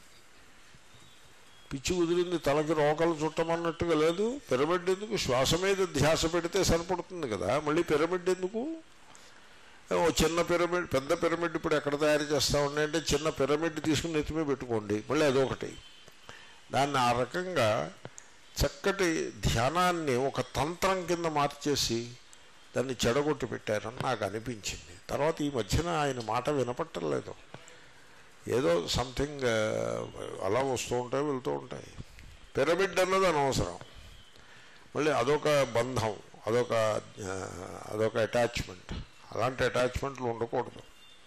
పిచ్చి కుదిరింది తలకి రోకలు చుట్టమన్నట్టుగా లేదు పిరమిడ్ ఎందుకు శ్వాస మీద ధ్యాస పెడితే సరిపడుతుంది కదా మళ్ళీ పిరమిడ్ ఎందుకు ఓ చిన్న పిరమిడ్ పెద్ద పిరమిడ్ ఇప్పుడు ఎక్కడ తయారు చేస్తా ఉండే అంటే చిన్న పిరమిడ్ తీసుకుని నెత్తిమే పెట్టుకోండి మళ్ళీ అదొకటి దాన్ని ఆ రకంగా చక్కటి ధ్యానాన్ని ఒక తంత్రం కింద మార్చేసి దాన్ని చెడగొట్టి పెట్టారని నాకు అనిపించింది తర్వాత ఈ మధ్యన ఆయన మాట వినపట్టలేదు ఏదో సంథింగ్ అలా వస్తూ ఉంటాయి వెళ్తూ ఉంటాయి పిరమిడ్ అన్నది అనవసరం మళ్ళీ అదొక బంధం అదొక ఆ, అదొక అటాచ్మెంట్ అలాంటి అటాచ్మెంట్లు ఉండకూడదు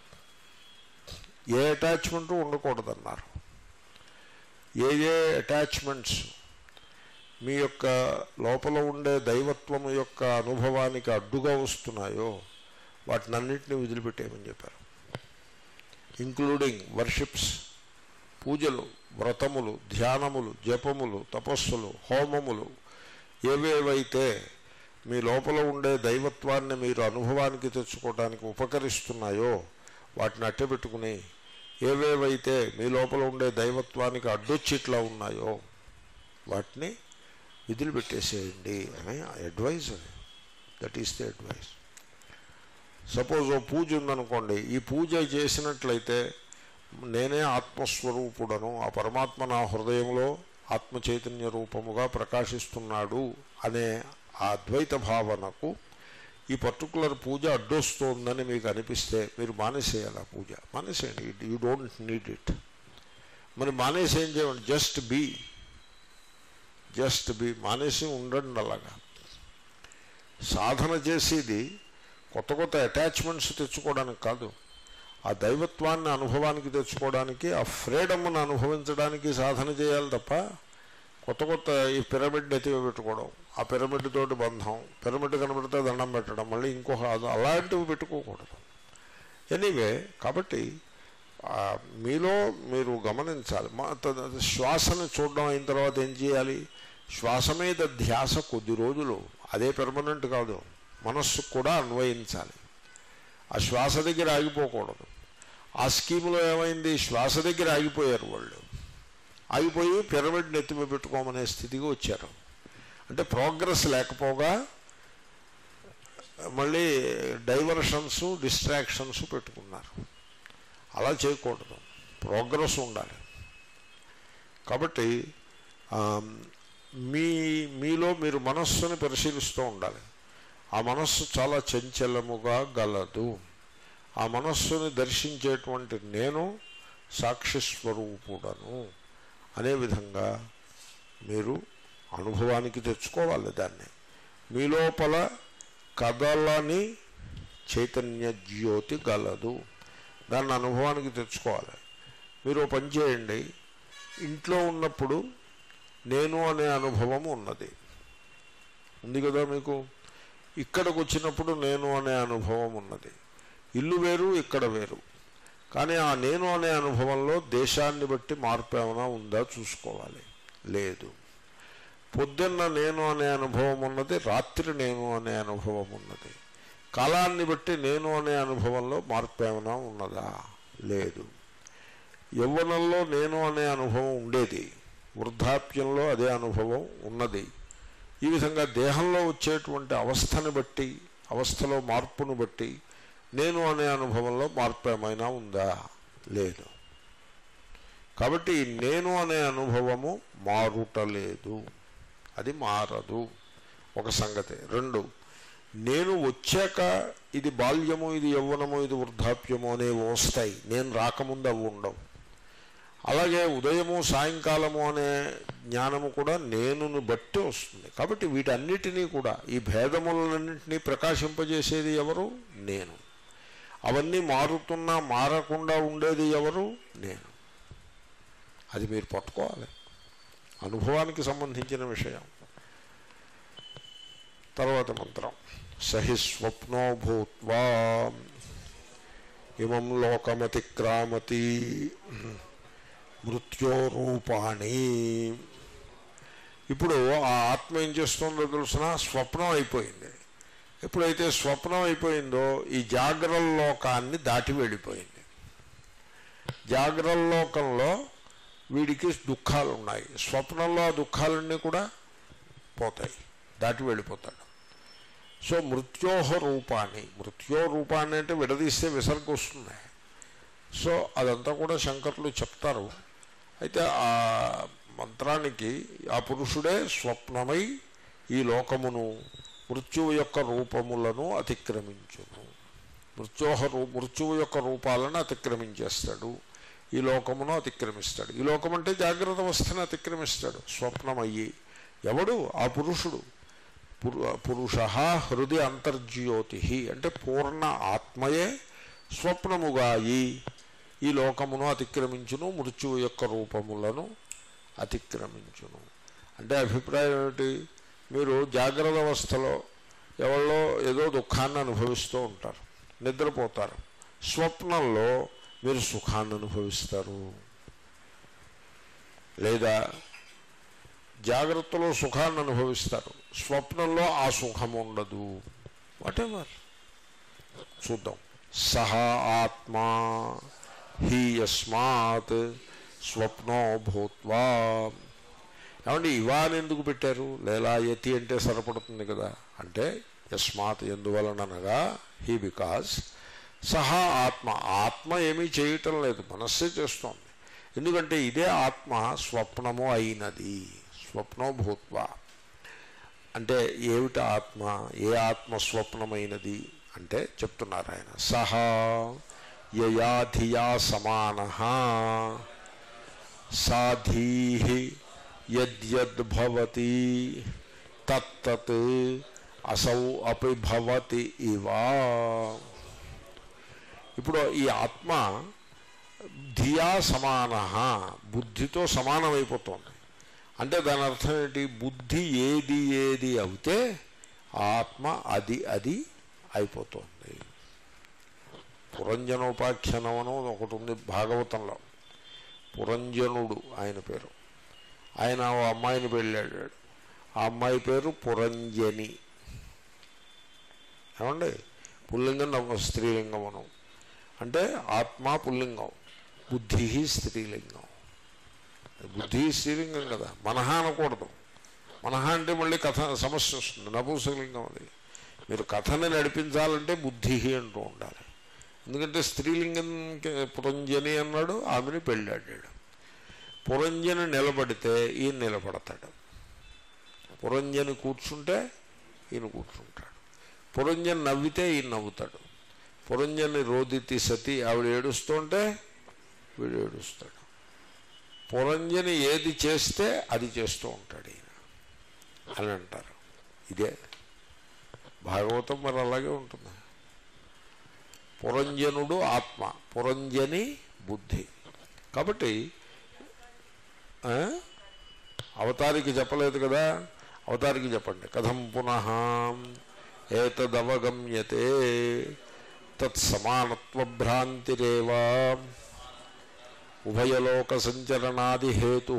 ఏ అటాచ్మెంటు ఉండకూడదు అన్నారు ఏ ఏ అటాచ్మెంట్స్ మీ యొక్క లోపల ఉండే దైవత్వము యొక్క అనుభవానికి అడ్డుగా వస్తున్నాయో వాటినన్నింటినీ వదిలిపెట్టేయమని చెప్పారు ఇంక్లూడింగ్ వర్షిప్స్ పూజలు వ్రతములు ధ్యానములు జపములు తపస్సులు హోమములు ఏవేవైతే మీ లోపల ఉండే దైవత్వాన్ని మీరు అనుభవానికి తెచ్చుకోవడానికి ఉపకరిస్తున్నాయో వాటిని అట్టబెట్టుకుని ఏవేవైతే మీ లోపల ఉండే దైవత్వానికి అడ్డొచ్చిట్లా ఉన్నాయో వాటిని విధులు పెట్టేసేయండి అని అడ్వైజ్ అది that is the advice suppose ఓ పూజ ఉందనుకోండి ఈ పూజ చేసినట్లయితే నేనే ఆత్మస్వరూపుడను ఆ పరమాత్మ నా హృదయంలో ఆత్మ చైతన్య రూపముగా ప్రకాశిస్తున్నాడు అనే ఆ అద్వైత భావనకు ఈ పర్టికులర్ పూజ అడ్డొస్తోందని మీకు అనిపిస్తే మీరు మానేసేయాలి ఆ పూజ మానేసేయండి యూ డోంట్ నీడ్ ఇట్ మరి మానేసి ఏం చేయండి జస్ట్ బీ జస్ట్ బీ మానేసి ఉండండి అలాగా సాధన చేసేది కొత్త కొత్త అటాచ్మెంట్స్ తెచ్చుకోవడానికి కాదు ఆ దైవత్వాన్ని అనుభవానికి తెచ్చుకోవడానికి ఆ ఫ్రీడమ్ను అనుభవించడానికి సాధన చేయాలి తప్ప కొత్త కొత్త ఈ పిరమిడ్ ఎత్తివి పెట్టుకోవడం ఆ పిరమిడ్ తోటి బంధం పిరమిడ్ కనబడితే దండం పెట్టడం మళ్ళీ ఇంకొక అది అలాంటివి పెట్టుకోకూడదు ఎనీవే కాబట్టి ఆ, మీలో మీరు గమనించాలి మా త- శ్వాసను చూడడం అయిన తర్వాత ఏం చేయాలి శ్వాస మీద ధ్యాస కొద్ది రోజులు అదే పెర్మనెంట్ కాదు మనస్సు కూడా అన్వయించాలి ఆ శ్వాస దగ్గర ఆగిపోకూడదు ఆ స్కీములో ఏమైంది శ్వాస దగ్గర ఆగిపోయారు వాళ్ళు ఆగిపోయి పిరమిడ్ నెత్తిమి పెట్టుకోమనే స్థితికి వచ్చారు అంటే ప్రోగ్రెస్ లేకపోగా మళ్ళీ డైవర్షన్స్ డిస్ట్రాక్షన్స్ పెట్టుకున్నారు అలా చేయకూడదు ప్రోగ్రెస్ ఉండాలి కాబట్టి ఆ, మీ మీలో మీరు మనస్సుని పరిశీలిస్తూ ఉండాలి ఆ మనస్సు చాలా చంచలముగా గలదు ఆ మనస్సుని దర్శించేటువంటి నేను సాక్షి స్వరూపుడను అనే విధంగా మీరు అనుభవానికి తెచ్చుకోవాలి దాన్ని మీ లోపల కదలని చైతన్య జ్యోతి గలదు దాన్ని అనుభవానికి తెచ్చుకోవాలి మీరు ఓ పని చేయండి ఇంట్లో ఉన్నప్పుడు నేను అనే అనుభవం ఉన్నది ఉంది కదా మీకు ఇక్కడికి వచ్చినప్పుడు నేను అనే అనుభవం ఉన్నది ఇల్లు వేరు ఇక్కడ వేరు కానీ ఆ నేను అనే అనుభవంలో దేశాన్ని బట్టి మార్పు ఏమైనా ఉందా చూసుకోవాలి లేదు పొద్దున్న నేను అనే అనుభవం ఉన్నది రాత్రి నేను అనే అనుభవం ఉన్నది కాలాన్ని బట్టి నేను అనే అనుభవంలో మార్పు ఏమైనా ఉన్నదా లేదు యవ్వనంలో నేను అనే అనుభవం ఉండేది వృద్ధాప్యంలో అదే అనుభవం ఉన్నది ఈ విధంగా దేహంలో వచ్చేటువంటి అవస్థని బట్టి అవస్థలో మార్పును బట్టి నేను అనే అనుభవంలో మార్పు ఏమైనా ఉందా లేదు కాబట్టి ఈ నేను అనే అనుభవము మారుటలేదు అది మారదు ఒక సంగతి రెండు నేను వచ్చాక ఇది బాల్యము ఇది యవ్వనము ఇది వృద్ధాప్యము అనేవి వస్తాయి నేను రాకముందు అవి ఉండవు అలాగే ఉదయము సాయంకాలము అనే జ్ఞానము కూడా నేనును బట్టి వస్తుంది కాబట్టి వీటన్నిటినీ కూడా ఈ భేదములన్నింటినీ ప్రకాశింపజేసేది ఎవరు నేను అవన్నీ మారుతున్నా మారకుండా ఉండేది ఎవరు నేను అది మీరు పట్టుకోవాలి అనుభవానికి సంబంధించిన విషయం తర్వాత మంత్రం సహి స్వప్నో భూత్వా ఇమం లోకమతిక్రామతి మృత్యోరూపాణి ఇప్పుడు ఆ ఆత్మ ఏం చేస్తుందో తెలుసిన స్వప్నం అయిపోయింది ఎప్పుడైతే స్వప్నం అయిపోయిందో ఈ జాగ్రత్త లోకాన్ని దాటి వెళ్ళిపోయింది జాగ్రత్త లోకంలో వీడికి దుఃఖాలు ఉన్నాయి స్వప్నంలో ఆ దుఃఖాలన్నీ కూడా పోతాయి దాటి వెళ్ళిపోతాడు సో మృత్యోహ రూపాన్ని మృత్యో రూపాన్ని అంటే విడదీస్తే విసర్గ వస్తుంది సో అదంతా కూడా శంకర్లు చెప్తారు అయితే ఆ మంత్రానికి ఆ పురుషుడే స్వప్నమై ఈ లోకమును మృత్యువు యొక్క రూపములను అతిక్రమించును మృత్యోహ రూ మృత్యువు యొక్క రూపాలను అతిక్రమించేస్తాడు ఈ లోకమును అతిక్రమిస్తాడు ఈ లోకం అంటే జాగ్రత్త అవస్థను అతిక్రమిస్తాడు స్వప్నమయ్యి ఎవడు ఆ పురుషుడు పురు పురుష హృది అంతర్జ్యోతి అంటే పూర్ణ ఆత్మయే స్వప్నముగాయి ఈ లోకమును అతిక్రమించును మృత్యువు యొక్క రూపములను అతిక్రమించును అంటే అభిప్రాయం ఏమిటి మీరు జాగ్రత్త అవస్థలో ఎవరో ఏదో దుఃఖాన్ని అనుభవిస్తూ ఉంటారు నిద్రపోతారు స్వప్నంలో మీరు సుఖాన్ని అనుభవిస్తారు లేదా జాగ్రత్తలో సుఖాన్ని అనుభవిస్తారు స్వప్నంలో ఆ సుఖం ఉండదు వాటెవర్ చూద్దాం సహా ఆత్మా హీ యస్మాత్ స్వప్నో భూత్వా ఏమండి ఇవాన్ ఎందుకు పెట్టారు లేలాయతి అంటే సరిపడుతుంది కదా అంటే యస్మాత్ ఎందువలనగా హీ బికాస్ సహా ఆత్మ ఆత్మ ఏమీ చేయటం లేదు మనస్సే చేస్తోంది ఎందుకంటే ఇదే ఆత్మ స్వప్నము అయినది స్వప్నో భూత్వ అంటే ఏమిటి ఆత్మ ఏ ఆత్మ స్వప్నమైనది అంటే చెప్తున్నారు ఆయన సహా యయాధియా సమాన సాధీ యద్యద్భవతి తత్తత్ అసౌ అపి భవతి ఇవా ఇప్పుడు ఈ ఆత్మ ధియా సమాన బుద్ధితో సమానమైపోతుంది అంటే దాని అర్థం ఏంటి బుద్ధి ఏది ఏది అవుతే ఆత్మ అది అది అయిపోతుంది పురంజనోపాఖ్యానం అని ఒకటి ఉంది భాగవతంలో పురంజనుడు ఆయన పేరు ఆయన ఓ అమ్మాయిని పెళ్ళాడు ఆ అమ్మాయి పేరు పురంజని ఏమండి పుల్లింగం నవ్వు స్త్రీలింగం అనం అంటే ఆత్మ పుల్లింగం బుద్ధి స్త్రీలింగం బుద్ధి స్త్రీలింగం కదా మనహ అనకూడదు మనహ అంటే మళ్ళీ కథ సమస్య వస్తుంది నపుంసకలింగం అది మీరు కథని నడిపించాలంటే బుద్ధి అంటూ ఉండాలి ఎందుకంటే స్త్రీలింగం పురంజని అన్నాడు ఆమెని పెళ్ళాడాడు పురంజని నిలబడితే ఈయన నిలబడతాడు పురంజని కూర్చుంటే ఈయన కూర్చుంటాడు పురంజని నవ్వితే ఈయన నవ్వుతాడు పురంజని రోదితి సతి ఆవిడ ఏడుస్తుంటే వీడు ఏడుస్తాడు పురంజని ఏది చేస్తే అది చేస్తూ ఉంటాడు ఈయన అని అంటారు ఇదే భాగవతం మరి అలాగే ఉంటుంది పురంజనుడు ఆత్మ పురంజని బుద్ధి కాబట్టి ఆ? అవతారికి చెప్పలేదు కదా అవతారికి చెప్పండి కథం పునః ఏతదవగమ్యతే తత్సమానత్వభ్రాంతిరేవా ఉభయలోక సంచరణాది హేతు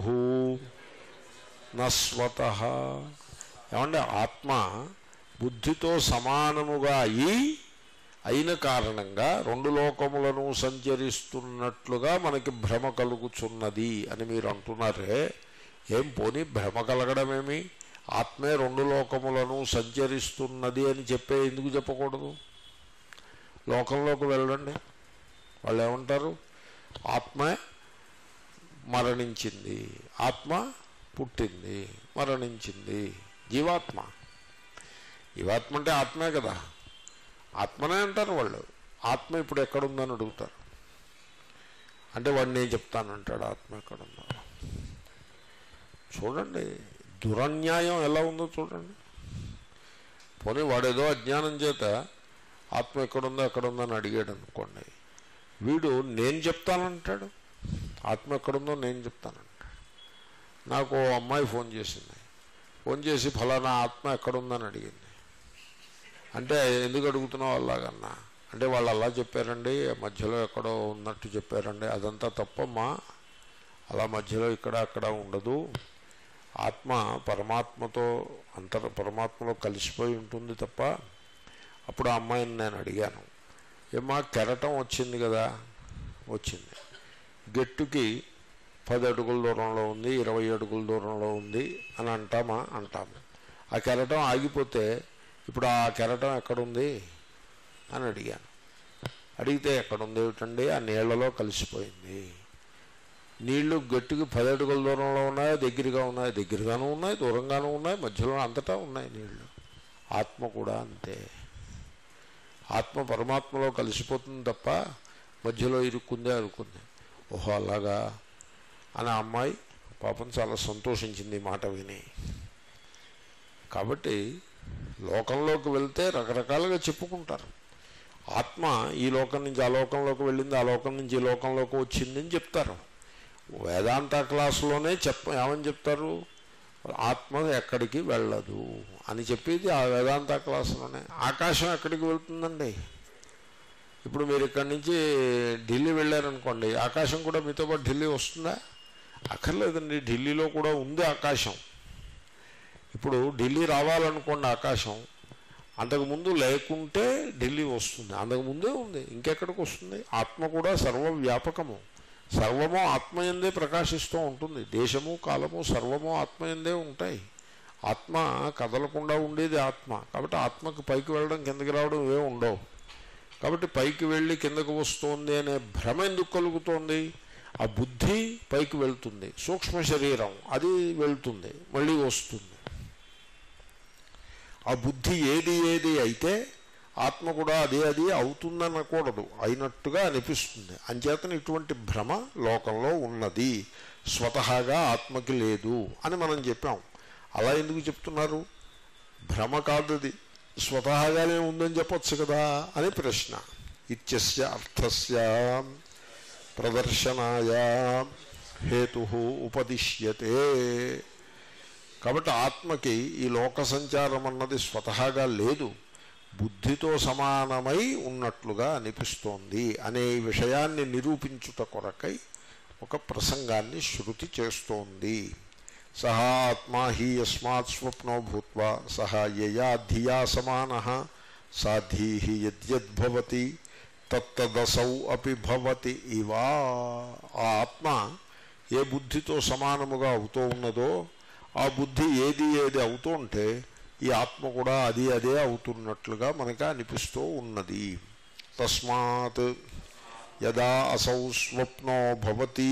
నస్వత ఏమంటే ఆత్మ బుద్ధితో సమానముగా అయి అయిన కారణంగా రెండు లోకములను సంచరిస్తున్నట్లుగా మనకి భ్రమ కలుగుచున్నది అని మీరు అంటున్నారే ఏం పోనీ భ్రమ కలగడమేమి ఆత్మే రెండు లోకములను సంచరిస్తున్నది అని చెప్పే ఎందుకు చెప్పకూడదు లోకంలోకి వెళ్ళండి వాళ్ళు ఏమంటారు ఆత్మ మరణించింది ఆత్మ పుట్టింది మరణించింది జీవాత్మ జీవాత్మ అంటే ఆత్మే కదా ఆత్మనే అంటారు వాళ్ళు ఆత్మ ఇప్పుడు ఎక్కడుందని అడుగుతారు అంటే వాడు నేను చెప్తానంటాడు ఆత్మ ఎక్కడుందో చూడండి దురన్యాయం ఎలా ఉందో చూడండి పోనీ వాడేదో అజ్ఞానం చేత ఆత్మ ఎక్కడుందో ఎక్కడుందో అని అడిగాడు అనుకోండి వీడు నేను చెప్తానంటాడు ఆత్మ ఎక్కడుందో నేను చెప్తానంటాడు నాకు ఓ అమ్మాయి ఫోన్ చేసింది ఫోన్ చేసి ఫలానా ఆత్మ ఎక్కడుందని అడిగింది అంటే ఎందుకు అడుగుతున్నావు అలాగన్నా అంటే వాళ్ళు అలా చెప్పారండి మధ్యలో ఎక్కడో ఉన్నట్టు చెప్పారండి అదంతా తప్పమ్మా అలా మధ్యలో ఇక్కడ అక్కడ ఉండదు ఆత్మ పరమాత్మతో అంతర్ పరమాత్మలో కలిసిపోయి ఉంటుంది తప్ప అప్పుడు ఆ అమ్మాయిని నేను అడిగాను ఏమా కెరటం వచ్చింది కదా వచ్చింది గట్టుకి పది అడుగుల దూరంలో ఉంది ఇరవై అడుగుల దూరంలో ఉంది అని అంటామా అంటాము ఆ కెరటం ఆగిపోతే ఇప్పుడు ఆ కెరటం ఎక్కడుంది అని అడిగాను అడిగితే ఎక్కడుంది ఏమిటండి ఆ నీళ్లలో కలిసిపోయింది నీళ్లు గట్టుకి పది అడుగుల దూరంలో ఉన్నాయి దగ్గరగా ఉన్నాయి దగ్గరగాను ఉన్నాయి దూరంగాను ఉన్నాయి మధ్యలో అంతటా ఉన్నాయి నీళ్లు ఆత్మ కూడా అంతే ఆత్మ పరమాత్మలో కలిసిపోతుంది తప్ప మధ్యలో ఇరుక్కుందే అనుకుంది ఓహో అలాగా అని ఆ అమ్మాయి పాపం చాలా సంతోషించింది ఈ మాట విని కాబట్టి లోకంలోకి వెళ్తే రకరకాలుగా చెప్పుకుంటారు ఆత్మ ఈ లోకం నుంచి ఆ లోకంలోకి వెళ్ళింది ఆ లోకం నుంచి ఈ లోకంలోకి వచ్చింది అని చెప్తారు వేదాంత క్లాసులోనే చెప్ప ఏమని చెప్తారు ఆత్మ ఎక్కడికి వెళ్ళదు అని చెప్పేది ఆ వేదాంత క్లాసులోనే ఆకాశం ఎక్కడికి వెళ్తుందండి ఇప్పుడు మీరు ఇక్కడి నుంచి ఢిల్లీ వెళ్ళారనుకోండి ఆకాశం కూడా మీతో పాటు ఢిల్లీ వస్తుందా అక్కర్లేదండి ఢిల్లీలో కూడా ఉంది ఆకాశం ఇప్పుడు ఢిల్లీ రావాలనుకోండి ఆకాశం అంతకుముందు లేకుంటే ఢిల్లీ వస్తుంది అంతకుముందే ఉంది ఇంకెక్కడికి వస్తుంది ఆత్మ కూడా సర్వవ్యాపకము సర్వము ఆత్మయందే ప్రకాశిస్తూ ఉంటుంది దేశము కాలము సర్వము ఆత్మయందే ఉంటాయి ఆత్మ కదలకుండా ఉండేది ఆత్మ కాబట్టి ఆత్మకు పైకి వెళ్ళడం కిందకి రావడం ఇవే ఉండవు కాబట్టి పైకి వెళ్ళి కిందకు వస్తుంది అనే భ్రమ ఎందుకు కలుగుతోంది ఆ బుద్ధి పైకి వెళ్తుంది సూక్ష్మ శరీరం అది వెళ్తుంది మళ్ళీ వస్తుంది ఆ బుద్ధి ఏది ఏది అయితే ఆత్మ కూడా అదే అది అవుతుందనకూడదు అయినట్టుగా అనిపిస్తుంది అంచేతన ఇటువంటి భ్రమ లోకంలో ఉన్నది స్వతహాగా ఆత్మకి లేదు అని మనం చెప్పాం అలా ఎందుకు చెప్తున్నారు భ్రమ కాదది స్వతహాగానే ఉందని చెప్పొచ్చు కదా అని ప్రశ్న ఇత్యస్య అర్థస్య ప్రదర్శనాయ హేతు ఉపదిశ్యతే కాబట్టి ఆత్మకి ఈ లోక సంచారం అన్నది స్వతహాగా లేదు బుద్ధితో సమానమై ఉన్నట్లుగా అనిపిస్తోంది అనే ఈ విషయాన్ని నిరూపించుట కొరకై ఒక ప్రసంగాన్ని శృతి చేస్తోంది సహా ఆత్మా హి యస్మాత్ స్వప్నో భూత్వా సహా యయా ధియా సమాన సా ధీహి యద్యద్భవతి తత్తదసౌ అపి భవతి ఇవా ఆ ఆత్మ ఏ బుద్ధితో సమానముగా అవుతూ ఉన్నదో ఆ బుద్ధి ఏది ఏది అవుతూ ఉంటే ఈ ఆత్మ కూడా అది అదే అవుతున్నట్లుగా మనకు అనిపిస్తూ ఉన్నది తస్మాత్ యదా అసౌ స్వప్నో భవతి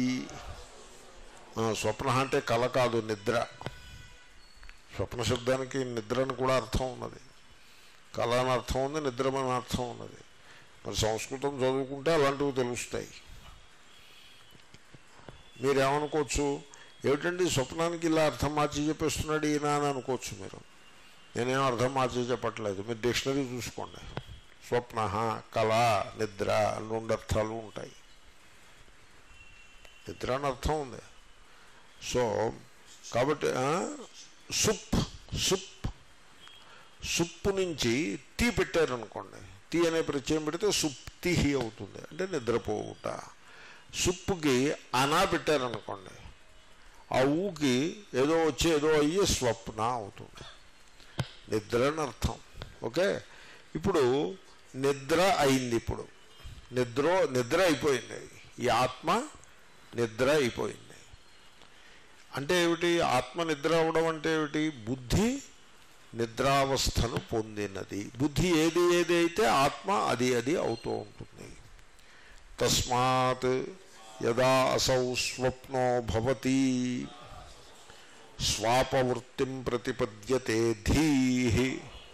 ఆ, స్వప్న అంటే కల కాదు నిద్ర స్వప్న శబ్దానికి నిద్రని కూడా అర్థం ఉన్నది కళ అని అర్థం ఉంది నిద్ర అని అర్థం ఉన్నది మరి సంస్కృతం చదువుకుంటే అలాంటివి తెలుస్తాయి మీరేమనుకోవచ్చు ఏమిటండి స్వప్నానికి ఇలా అర్థం మార్చి చెప్పేస్తున్నాడు ఈయన అని అనుకోవచ్చు మీరు నేనేం అర్థం మార్చి చెప్పట్లేదు మీరు డిక్షనరీ చూసుకోండి స్వప్న కళ నిద్ర అని రెండు అర్థాలు ఉంటాయి నిద్ర అని అర్థం ఉంది సో కాబట్టి ఆ, సుప్ సుప్ సుప్పు నుంచి టీ పెట్టారనుకోండి టీ అనే ప్రత్యయం పెడితే సుప్తి అవుతుంది అంటే నిద్రపోవుట సుప్పుకి అనా పెట్టారనుకోండి ఆ ఊకి ఏదో వచ్చి ఏదో అయ్యి స్వప్న అవుతుంది నిద్ర అని అర్థం ఓకే ఇప్పుడు నిద్ర అయింది ఇప్పుడు నిద్ర నిద్ర అయిపోయింది ఈ ఆత్మ నిద్ర అయిపోయింది అంటే ఏమిటి ఆత్మ నిద్ర అవడం అంటే ఏమిటి బుద్ధి నిద్రావస్థను పొందినది బుద్ధి ఏది ఏది అయితే ఆత్మ అది అది అవుతూ ఉంటుంది తస్మాత్ యదా అసౌ స్వప్నో భవతి స్వాపవృత్తిం ప్రతిపద్యతే ధీహి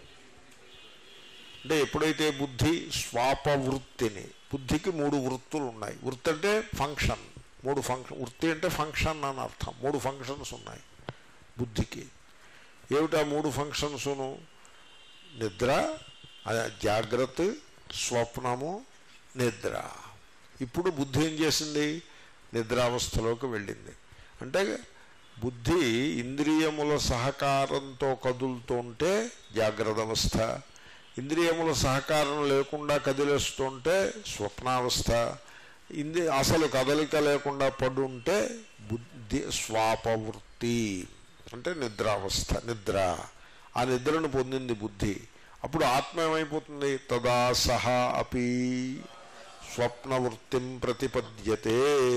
అంటే ఎప్పుడైతే బుద్ధి స్వాపవృత్తిని బుద్ధికి మూడు వృత్తులు ఉన్నాయి వృత్తి అంటే ఫంక్షన్ మూడు ఫంక్షన్ వృత్తి అంటే ఫంక్షన్ అని అర్థం మూడు ఫంక్షన్స్ ఉన్నాయి బుద్ధికి ఏమిటా మూడు ఫంక్షన్సును నిద్ర అదే జాగ్రత్త స్వప్నము నిద్ర ఇప్పుడు బుద్ధి ఏం చేసింది నిద్రావస్థలోకి వెళ్ళింది అంటే బుద్ధి ఇంద్రియముల సహకారంతో కదులుతుంటే జాగ్రత్త అవస్థ ఇంద్రియముల సహకారం లేకుండా కదిలేస్తుంటే స్వప్నావస్థ ఇంది అసలు కదలిక లేకుండా పడుంటే బుద్ధి స్వాపవృత్తి అంటే నిద్రావస్థ నిద్ర ఆ నిద్రను పొందింది బుద్ధి అప్పుడు ఆత్మ ఏమైపోతుంది తదా సహా అపి స్వప్నవృత్తిం ప్రతిపద్యతే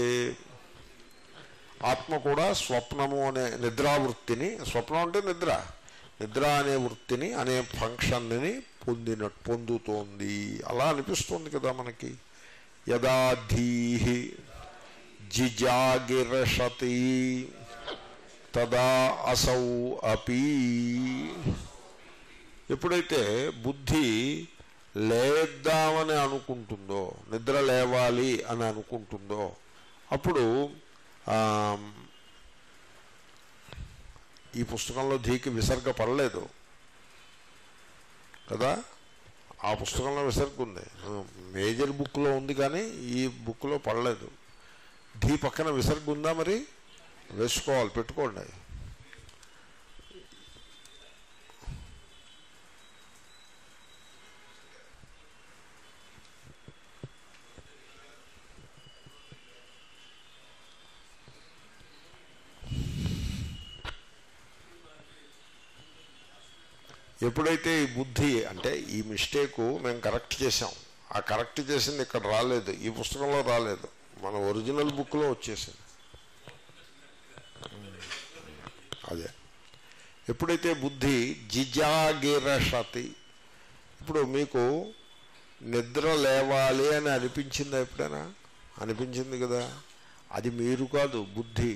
ఆత్మ కూడా స్వప్నము అనే నిద్రావృత్తిని స్వప్నం అంటే నిద్ర నిద్ర అనే వృత్తిని అనే ఫంక్షన్ని పొందిన పొందుతోంది అలా అనిపిస్తుంది కదా మనకి యదాధీహి జిజాగిరషతి తదా అసౌ అపి ఎప్పుడైతే బుద్ధి లేద్దామని అనుకుంటుందో నిద్ర లేవాలి అని అనుకుంటుందో అప్పుడు ఆ, ఈ పుస్తకంలో ధీకి విసర్గ పడలేదు కదా ఆ పుస్తకంలో విసర్గ ఉంది మేజర్ బుక్లో ఉంది కానీ ఈ బుక్లో పడలేదు ధీ పక్కన విసర్గ ఉందా మరి వేసుకోవాలి పెట్టుకోండి ఎప్పుడైతే ఈ బుద్ధి అంటే ఈ మిస్టేకు మేము కరెక్ట్ చేసాం ఆ కరెక్ట్ చేసింది ఇక్కడ రాలేదు ఈ పుస్తకంలో రాలేదు మన ఒరిజినల్ బుక్లో వచ్చేసింది అదే ఎప్పుడైతే బుద్ధి జిజాగిరషతి ఇప్పుడు మీకు నిద్ర లేవాలి అని అనిపించిందా ఎప్పుడైనా అనిపించింది కదా అది మీరు కాదు బుద్ధి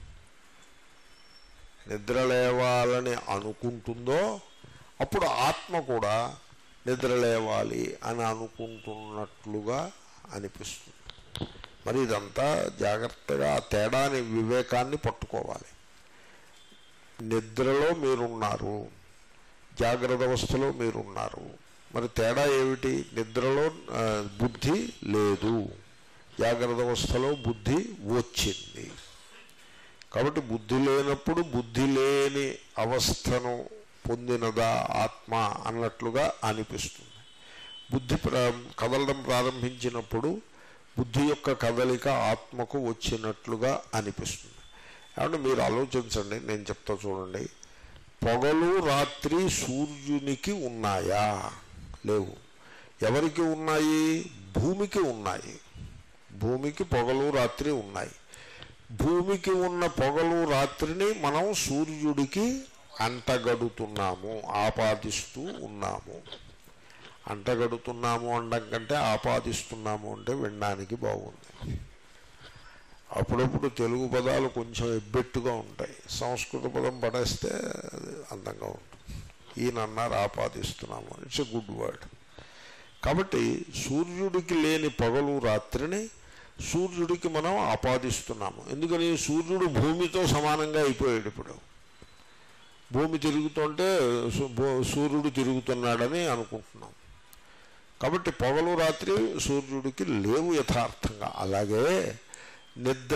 నిద్ర లేవాలని అనుకుంటుందో అప్పుడు ఆత్మ కూడా నిద్ర లేవాలి అని అనుకుంటున్నట్లుగా అనిపిస్తుంది మరి ఇదంతా జాగ్రత్తగా ఆ తేడాని వివేకాన్ని పట్టుకోవాలి నిద్రలో మీరున్నారు జాగ్రత్త అవస్థలో మీరున్నారు మరి తేడా ఏమిటి నిద్రలో ఆ, బుద్ధి లేదు జాగ్రత్త అవస్థలో బుద్ధి వచ్చింది కాబట్టి బుద్ధి లేనప్పుడు బుద్ధి లేని అవస్థను పొందినదా ఆత్మ అన్నట్లుగా అనిపిస్తుంది బుద్ధి ప్ర కదలడం ప్రారంభించినప్పుడు బుద్ధి యొక్క కదలిక ఆత్మకు వచ్చినట్లుగా అనిపిస్తుంది ఏమంటే మీరు ఆలోచించండి నేను చెప్తా చూడండి పొగలు రాత్రి సూర్యునికి ఉన్నాయా లేవు ఎవరికి ఉన్నాయి భూమికి ఉన్నాయి భూమికి పొగలు రాత్రి ఉన్నాయి భూమికి ఉన్న పొగలు రాత్రిని మనం సూర్యుడికి అంటగడుతున్నాము ఆపాదిస్తూ ఉన్నాము అంటగడుతున్నాము అనడం కంటే ఆపాదిస్తున్నాము అంటే వినడానికి బాగుంది అప్పుడప్పుడు తెలుగు పదాలు కొంచెం ఎబ్బెట్టుగా ఉంటాయి సంస్కృత పదం పడేస్తే అది అందంగా ఉంటుంది ఈయన అన్నారు ఆపాదిస్తున్నాము ఇట్స్ ఎ గుడ్ వర్డ్ కాబట్టి సూర్యుడికి లేని పగలు రాత్రిని సూర్యుడికి మనం ఆపాదిస్తున్నాము ఎందుకని సూర్యుడు భూమితో సమానంగా అయిపోయాడు ఇప్పుడు భూమి తిరుగుతుంటే సు- భూ- సూర్యుడు తిరుగుతున్నాడని అనుకుంటున్నాం కాబట్టి పగలు రాత్రి సూర్యుడికి లేవు యథార్థంగా అలాగే నిద్ర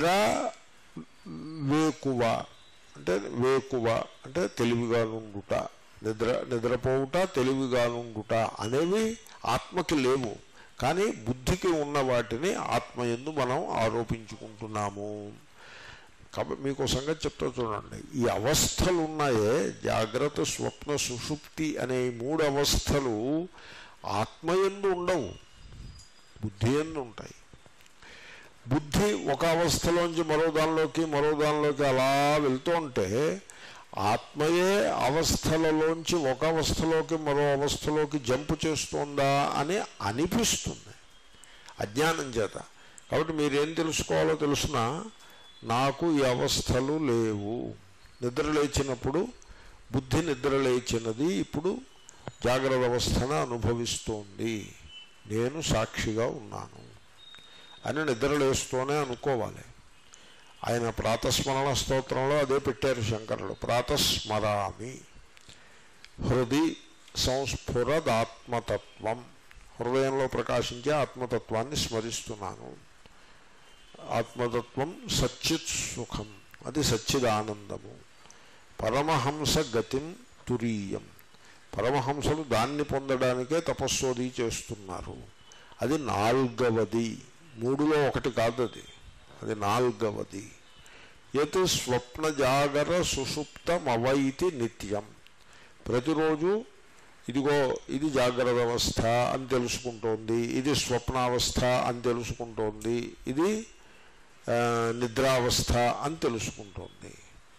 వేకువ అంటే వేకువ అంటే తెలివిగా నుండుట నిద్ర నిద్రపోవుట తెలివిగా నుండుట అనేవి ఆత్మకి లేవు కానీ బుద్ధికి ఉన్న వాటిని ఆత్మ ఎందు మనం ఆరోపించుకుంటున్నాము కాబట్టి మీకు ఒక సంగతి చెప్తా చూడండి ఈ అవస్థలు ఉన్నాయే జాగ్రత్త స్వప్న సుషుప్తి అనే ఈ మూడు అవస్థలు ఆత్మ ఎందు ఉండవు బుద్ధి ఎందు ఉంటాయి బుద్ధి ఒక అవస్థలోంచి మరో దానిలోకి మరో దానిలోకి అలా వెళ్తూ ఉంటే ఆత్మయే అవస్థలలోంచి ఒక అవస్థలోకి మరో అవస్థలోకి జంపు చేస్తోందా అని అనిపిస్తుంది అజ్ఞానం చేత కాబట్టి మీరేం తెలుసుకోవాలో తెలుసిన నాకు ఈ అవస్థలు లేవు నిద్ర లేచినప్పుడు బుద్ధి నిద్ర లేచినది ఇప్పుడు జాగ్రత్త అవస్థను అనుభవిస్తోంది నేను సాక్షిగా ఉన్నాను అని నిద్ర లేస్తూనే అనుకోవాలి ఆయన ప్రాతస్మరణ స్తోత్రంలో అదే పెట్టారు శంకరుడు ప్రాతస్మరామి హృది సంస్ఫురదాత్మతత్వం హృదయంలో ప్రకాశించే ఆత్మతత్వాన్ని స్మరిస్తున్నాను ఆత్మతత్వం సచ్చిత్ సుఖం అది సచ్చిదానందము పరమహంస గతిం తురీయం పరమహంసలు దాన్ని పొందడానికే తపస్సోది చేస్తున్నారు అది నాలుగవది మూడులో ఒకటి కాదు అది అది నాలుగవది యత్ స్వప్న జాగర సుషుప్తమవైతి నిత్యం ప్రతిరోజు ఇదిగో ఇది జాగ్రత్త అవస్థ అని తెలుసుకుంటోంది ఇది స్వప్నావస్థ అని తెలుసుకుంటోంది ఇది ఆ, నిద్రావస్థ అని తెలుసుకుంటోంది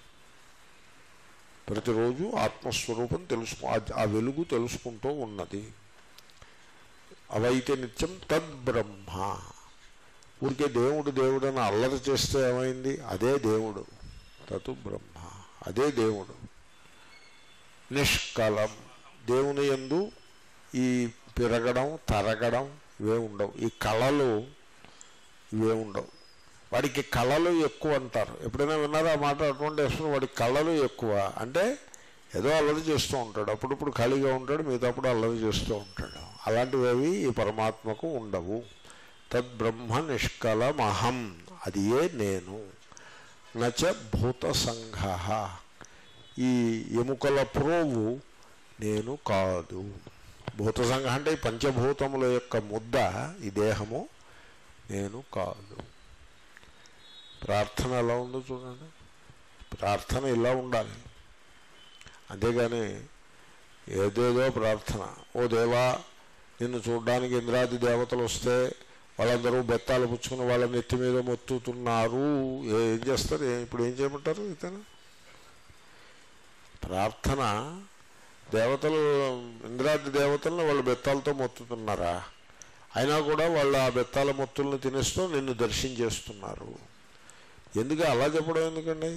ప్రతిరోజు ఆత్మస్వరూపం తెలుసుకో ఆ- ఆ వెలుగు తెలుసుకుంటూ ఉన్నది అవైతే నిత్యం తద్బ్రహ్మ ఊరికే దేవుడు దేవుడు అని అల్లరి చేస్తే ఏమైంది అదే దేవుడు తతు బ్రహ్మ అదే దేవుడు నిష్కలం దేవుని యందు ఈ పెరగడం తరగడం ఇవే ఉండవు ఈ కళలు ఇవే ఉండవు వాడికి కళలు ఎక్కువ అంటారు ఎప్పుడైనా విన్నారా ఆ మాట అటువంటి వేసుకుని వాడికి కళలు ఎక్కువ అంటే ఏదో అల్లరి చేస్తూ ఉంటాడు అప్పుడప్పుడు ఖాళీగా ఉంటాడు మిగతాప్పుడు అల్లరి చేస్తూ ఉంటాడు అలాంటివి ఈ పరమాత్మకు ఉండవు తద్బ్రహ్మ నిష్కలమహం అది ఏ నేను నచ భూత సంఘ ఈ ఎముకల ప్రోవు నేను కాదు భూత సంఘ అంటే ఈ పంచభూతముల యొక్క ముద్ద ఈ దేహము నేను కాదు ప్రార్థన ఎలా ఉందో చూడండి ప్రార్థన ఇలా ఉండాలి అంతేగాని ఏదేదో ప్రార్థన ఓ దేవా నిన్ను చూడడానికి ఇంద్రాది దేవతలు వస్తే వాళ్ళందరూ బెత్తాలు పుచ్చుకుని వాళ్ళ నెత్తి మీద మొత్తుతున్నారు ఏ- ఏం చేస్తారు ఏ- ఇప్పుడు ఏం చేయమంటారు ఇతను ప్రార్థన దేవతలు ఇంద్రాది దేవతలను వాళ్ళు బెత్తాలతో మొత్తుతున్నారా అయినా కూడా వాళ్ళు ఆ బెత్తాల మొత్తులను తినేస్తూ నిన్ను దర్శించేస్తున్నారు ఎందుకు అలా చెప్పడం ఎందుకండి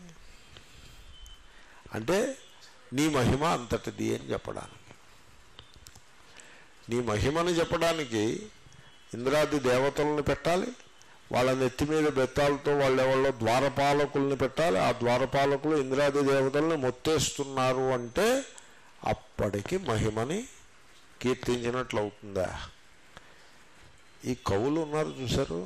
అంటే నీ మహిమ అంతటిది అని చెప్పడానికి నీ మహిమని చెప్పడానికి ఇంద్రాది దేవతలను పెట్టాలి వాళ్ళ నెత్తి మీద బెత్తాలతో వాళ్ళెవళ్ళో ద్వారపాలకుల్ని పెట్టాలి ఆ ద్వారపాలకులు ఇంద్రాది దేవతల్ని మొత్తేస్తున్నారు అంటే అప్పటికి మహిమని కీర్తించినట్లు అవుతుందా ఈ కవులు ఉన్నారు చూసారు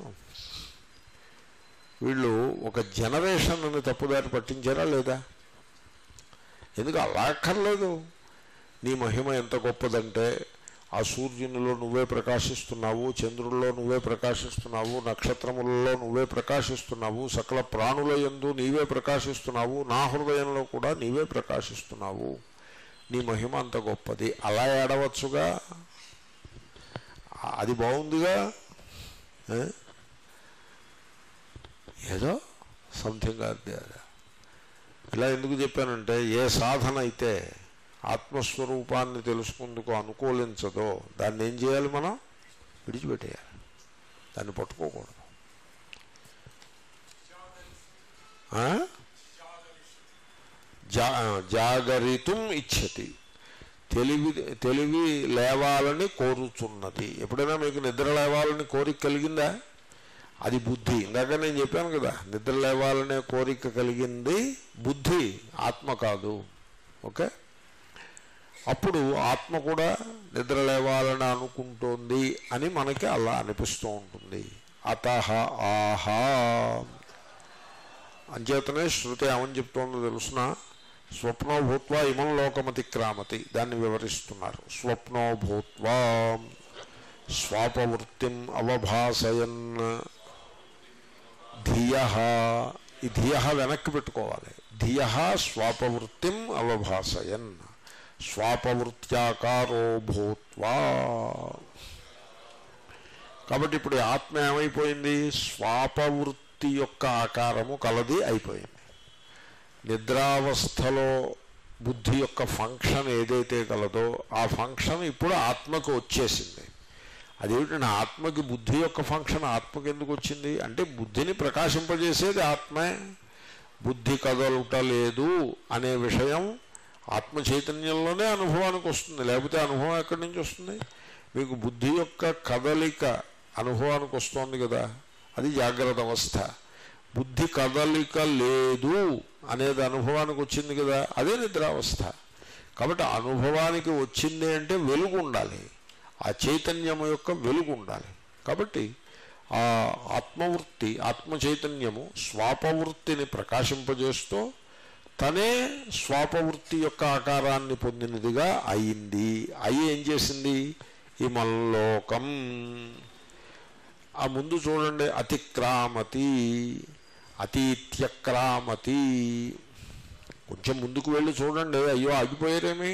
వీళ్ళు ఒక జనరేషన్ అని తప్పుదారి పట్టించారా లేదా ఎందుకు అలా అక్కర్లేదు నీ మహిమ ఎంత గొప్పదంటే ఆ సూర్యునిలో నువ్వే ప్రకాశిస్తున్నావు చంద్రుల్లో నువ్వే ప్రకాశిస్తున్నావు నక్షత్రములలో నువ్వే ప్రకాశిస్తున్నావు సకల ప్రాణుల యందు నీవే ప్రకాశిస్తున్నావు నా హృదయంలో కూడా నీవే ప్రకాశిస్తున్నావు నీ మహిమ అంత గొప్పది అలా ఏడవచ్చుగా అది బాగుందిగా ఏ? ఏదో సంథింగ్ అది ఇలా ఎందుకు చెప్పానంటే ఏ సాధన అయితే ఆత్మస్వరూపాన్ని తెలుసుకుందుకు అనుకూలించదో దాన్ని ఏం చేయాలి మనం విడిచిపెట్టేయాలి దాన్ని పట్టుకోకూడదు ఆ? జా జాగరితం ఇచ్చతి తెలివి తెలివి లేవాలని కోరుచున్నది ఎప్పుడైనా మీకు నిద్ర లేవాలని కోరిక కలిగిందా అది బుద్ధి ఇందాక నేను చెప్పాను కదా నిద్ర లేవాలనే కోరిక కలిగింది బుద్ధి ఆత్మ కాదు ఓకే అప్పుడు ఆత్మ కూడా నిద్ర లేవాలని అనుకుంటోంది అని మనకి అలా అనిపిస్తూ ఉంటుంది అత ఆహా అంచేతనే శృతి ఏమని చెప్తోందో తెలుసిన స్వప్నో భూత్వా ఇమం లోకమతిక్రామతి దాన్ని వివరిస్తున్నారు స్వప్నో భూత్వా స్వాపవృత్తిం అవభాసయన్ ధియ ఈ ధియ వెనక్కి పెట్టుకోవాలి ధియ స్వాపవృత్తిం అవభాసయన్ స్వాపవృత్యాకారో భూత్వా కాబట్టి ఇప్పుడు ఈ ఆత్మ ఏమైపోయింది స్వాపవృత్తి యొక్క ఆకారము కలది అయిపోయింది నిద్రావస్థలో బుద్ధి యొక్క ఫంక్షన్ ఏదైతే కలదో ఆ ఫంక్షన్ ఇప్పుడు ఆత్మకు వచ్చేసింది అదేమిటంటే ఆత్మకి బుద్ధి యొక్క ఫంక్షన్ ఆత్మకి ఎందుకు వచ్చింది అంటే బుద్ధిని ప్రకాశింపజేసేది ఆత్మే బుద్ధి కదలుట లేదు అనే విషయం ఆత్మ చైతన్యంలోనే అనుభవానికి వస్తుంది లేకపోతే అనుభవం ఎక్కడి నుంచి వస్తుంది మీకు బుద్ధి యొక్క కదలిక అనుభవానికి వస్తుంది కదా అది జాగ్రత్త అవస్థ బుద్ధి కదలిక లేదు అనేది అనుభవానికి వచ్చింది కదా అదే నిద్రావస్థ కాబట్టి అనుభవానికి వచ్చింది అంటే వెలుగు ఉండాలి ఆ చైతన్యము యొక్క వెలుగు ఉండాలి కాబట్టి ఆ ఆత్మవృత్తి ఆత్మ చైతన్యము స్వాపవృత్తిని ప్రకాశింపజేస్తూ తనే స్వాపవృత్తి యొక్క ఆకారాన్ని పొందినదిగా అయింది అయి ఏం చేసింది ఇమల్లోకం ఆ ముందు చూడండి అతిక్రామతి అతీత్యక్రామతి కొంచెం ముందుకు వెళ్ళి చూడండి అయ్యో ఆగిపోయారేమి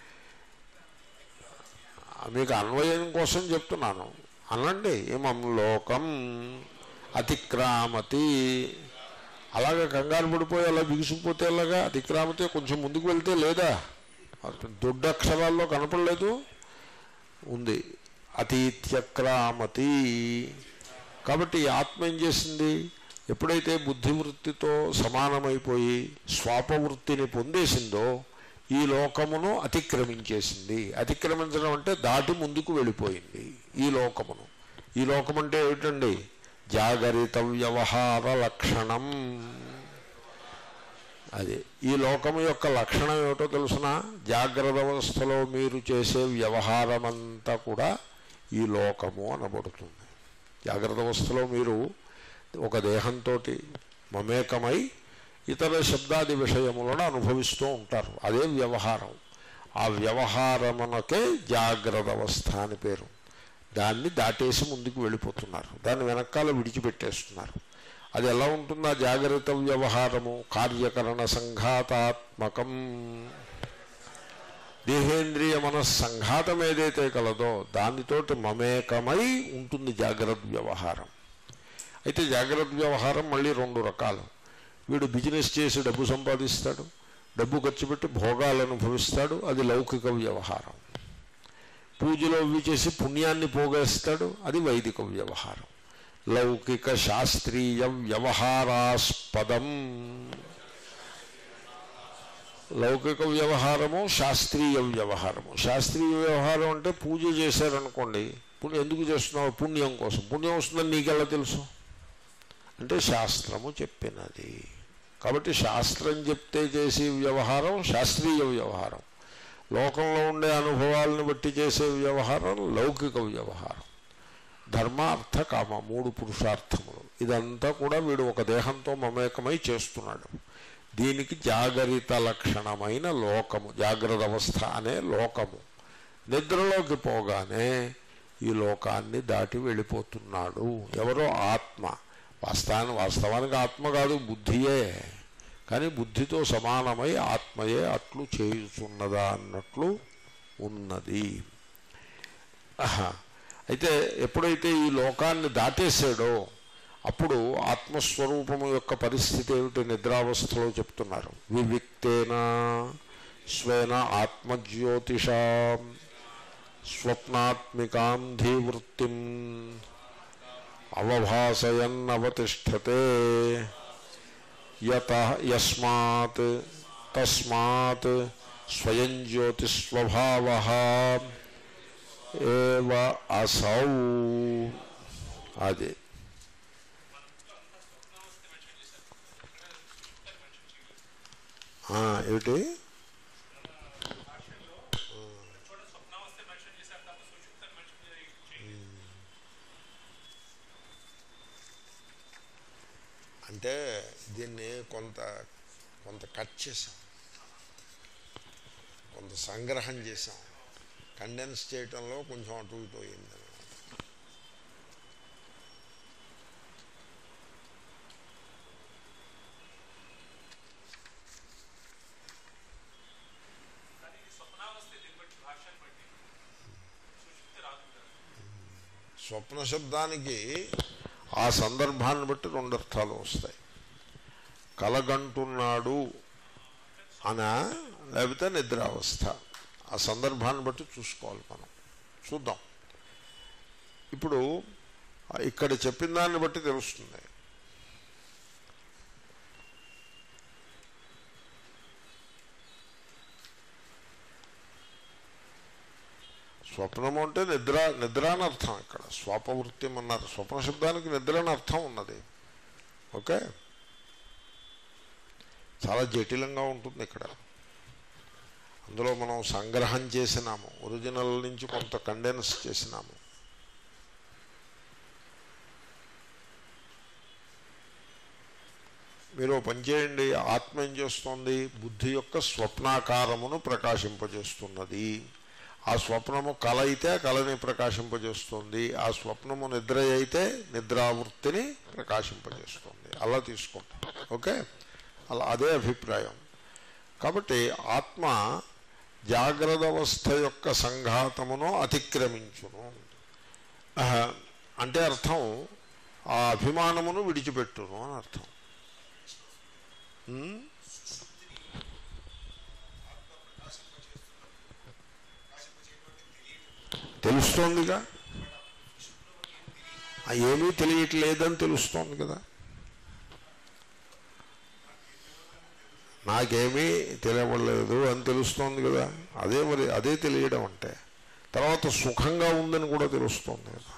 మీకు అన్వయం కోసం చెప్తున్నాను అనండి ఏమం లోకం అతిక్రామతి అలాగే కంగారు పడిపోయి అలా బిగుసిపోతే అలాగా అతిక్రామతి కొంచెం ముందుకు వెళ్తే లేదా దొడ్డ అక్షరాల్లో కనపడలేదు ఉంది అతీత్యక్రామతి కాబట్టి ఈ ఆత్మ ఏం చేసింది ఎప్పుడైతే బుద్ధివృత్తితో సమానమైపోయి స్వాపవృత్తిని పొందేసిందో ఈ లోకమును అతిక్రమించేసింది అతిక్రమించడం అంటే దాటి ముందుకు వెళ్ళిపోయింది ఈ లోకమును ఈ లోకం అంటే ఏమిటండి జాగరిత వ్యవహార లక్షణం అది ఈ లోకము యొక్క లక్షణం ఏమిటో తెలుసిన జాగ్రత్త అవస్థలో మీరు చేసే వ్యవహారమంతా కూడా ఈ లోకము అనబడుతుంది జాగ్రత్త అవస్థలో మీరు ఒక దేహంతో మమేకమై ఇతర శబ్దాది విషయములను అనుభవిస్తూ ఉంటారు అదే వ్యవహారం ఆ వ్యవహారమునకే జాగ్రత్త అవస్థ అని పేరు దాన్ని దాటేసి ముందుకు వెళ్ళిపోతున్నారు దాన్ని వెనకాల విడిచిపెట్టేస్తున్నారు అది ఎలా ఉంటుందో ఆ జాగ్రత్త వ్యవహారము కార్యకరణ సంఘాతాత్మకం దేహేంద్రియ మనస్సంఘాతం ఏదైతే కలదో దానితోటి మమేకమై ఉంటుంది జాగ్రత్త వ్యవహారం అయితే జాగ్రత్త వ్యవహారం మళ్ళీ రెండు రకాలు వీడు బిజినెస్ చేసి డబ్బు సంపాదిస్తాడు డబ్బు ఖర్చు పెట్టి భోగాలు అనుభవిస్తాడు అది లౌకిక వ్యవహారం పూజలో ఇవి చేసి పుణ్యాన్ని పోగేస్తాడు అది వైదిక వ్యవహారం లౌకిక శాస్త్రీయ వ్యవహారాస్పదం లౌకిక వ్యవహారము శాస్త్రీయ వ్యవహారము శాస్త్రీయ వ్యవహారం అంటే పూజ చేశారనుకోండి పుణ్యం ఎందుకు చేస్తున్నావు పుణ్యం కోసం పుణ్యం వస్తుందని నీకెలా తెలుసు అంటే శాస్త్రము చెప్పినది కాబట్టి శాస్త్రం చెప్తే చేసే వ్యవహారం శాస్త్రీయ వ్యవహారం లోకంలో ఉండే అనుభవాలను బట్టి చేసే వ్యవహారం లౌకిక వ్యవహారం ధర్మ అర్థ కామ మూడు పురుషార్థములు ఇదంతా కూడా వీడు ఒక దేహంతో మమేకమై చేస్తున్నాడు దీనికి జాగరిత లక్షణమైన లోకము జాగ్రత్త అవస్థ అనే లోకము నిద్రలోకి పోగానే ఈ లోకాన్ని దాటి వెళ్ళిపోతున్నాడు ఎవరో ఆత్మ వాస్తవాన్ని వాస్తవానికి ఆత్మ కాదు బుద్ధియే కానీ బుద్ధితో సమానమై ఆత్మయే అట్లు చేయుచున్నదా అన్నట్లు ఉన్నది ఆహా. అయితే ఎప్పుడైతే ఈ లోకాన్ని దాటేసాడో అప్పుడు ఆత్మస్వరూపము యొక్క పరిస్థితి ఏమిటి నిద్రావస్థలో చెప్తున్నారు వివిక్తేన స్వేన ఆత్మజ్యోతిషా స్వప్నాత్మికాం ధీవృత్తిం అవభాసయన్నవతిష్టతే యత యస్మాత్ తస్మాత్ స్వయం జ్యోతిస్వభావ ఏవ అసౌ అది ఆ, ఏమిటి అంటే దీన్ని కొంత కొంత కట్ చేసాం కొంత సంగ్రహం చేసాం కండెన్స్ చేయటంలో కొంచెం అటు ఇటు అయింది స్వప్న శబ్దానికి ఆ సందర్భాన్ని బట్టి రెండు అర్థాలు వస్తాయి కలగంటున్నాడు అనా లేకపోతే నిద్రావస్థ ఆ సందర్భాన్ని బట్టి చూసుకోవాలి మనం చూద్దాం ఇప్పుడు ఇక్కడ చెప్పిన దాన్ని బట్టి తెలుస్తుంది స్వప్నము అంటే నిద్ర నిద్ర అని అర్థం ఇక్కడ స్వపవృత్తి అన్నారు స్వప్న శబ్దానికి నిద్ర అని అర్థం ఉన్నది ఓకే చాలా జటిలంగా ఉంటుంది ఇక్కడ అందులో మనం సంగ్రహం చేసినాము ఒరిజినల్ నుంచి కొంత కండెన్స్ చేసినాము మీరు ఓ పని చేయండి ఆత్మ ఏం చేస్తోంది బుద్ధి యొక్క స్వప్నాకారమును ప్రకాశింపజేస్తున్నది ఆ స్వప్నము కల అయితే కళని ప్రకాశింపజేస్తుంది ఆ స్వప్నము నిద్ర అయితే నిద్రావృత్తిని ప్రకాశింపజేస్తుంది అలా తీసుకుంటాం ఓకే అలా అదే అభిప్రాయం కాబట్టి ఆత్మ జాగ్రత్త అవస్థ యొక్క సంఘాతమును అతిక్రమించును ఆహా, అంటే అర్థం ఆ అభిమానమును విడిచిపెట్టును అని అర్థం ఉమ్? తెలుస్తోందిగా ఆ ఏమీ తెలియట్లేదని తెలుస్తోంది కదా నాకేమీ తెలియవలేదు అని తెలుస్తోంది కదా అదే మరి అదే తెలియడం అంటే తర్వాత సుఖంగా ఉందని కూడా తెలుస్తోంది కదా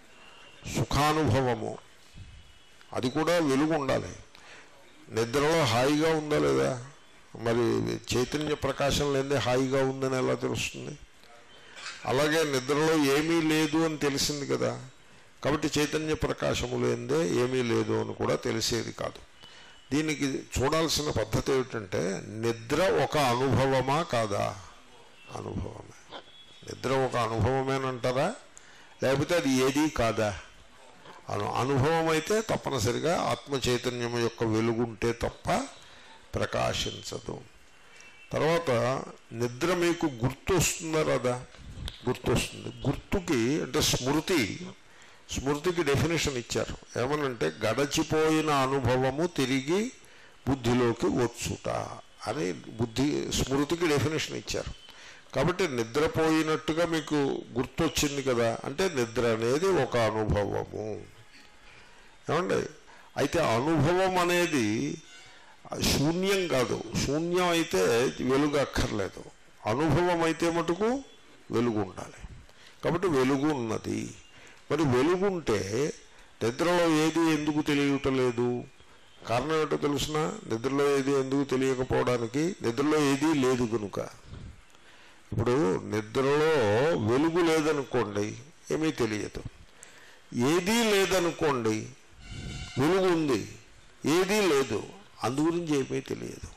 సుఖానుభవము అది కూడా వెలుగు ఉండాలి నిద్రలో హాయిగా ఉందా లేదా మరి చైతన్య ప్రకాశం లేదే హాయిగా ఉందని ఎలా తెలుస్తుంది అలాగే నిద్రలో ఏమీ లేదు అని తెలిసింది కదా కాబట్టి చైతన్య ప్రకాశము లేనిదే ఏమీ లేదు అని కూడా తెలిసేది కాదు దీనికి చూడాల్సిన పద్ధతి ఏమిటంటే నిద్ర ఒక అనుభవమా కాదా అనుభవమే నిద్ర ఒక అనుభవమేనంటారా లేకపోతే అది ఏదీ కాదా అను అనుభవం అయితే తప్పనిసరిగా ఆత్మ చైతన్యం యొక్క వెలుగుంటే తప్ప ప్రకాశించదు తర్వాత నిద్ర మీకు గుర్తు వస్తుందా రాదా గుర్తు వస్తుంది గుర్తుకి అంటే స్మృతి స్మృతికి డెఫినేషన్ ఇచ్చారు ఏమనంటే గడచిపోయిన అనుభవము తిరిగి బుద్ధిలోకి వచ్చుట అని బుద్ధి స్మృతికి డెఫినేషన్ ఇచ్చారు కాబట్టి నిద్రపోయినట్టుగా మీకు గుర్తొచ్చింది కదా అంటే నిద్ర అనేది ఒక అనుభవము ఏమండి అయితే అనుభవం అనేది శూన్యం కాదు శూన్యం అయితే వెలుగు అక్కర్లేదు అనుభవం అయితే మటుకు వెలుగు ఉండాలి కాబట్టి వెలుగు ఉన్నది మరి వెలుగుంటే నిద్రలో ఏది ఎందుకు తెలియటలేదు కారణం ఏంటో తెలుసిన నిద్రలో ఏది ఎందుకు తెలియకపోవడానికి నిద్రలో ఏదీ లేదు కనుక ఇప్పుడు నిద్రలో వెలుగు లేదనుకోండి ఏమీ తెలియదు ఏదీ లేదనుకోండి వెలుగు ఉంది ఏదీ లేదు అందు గురించి ఏమీ తెలియదు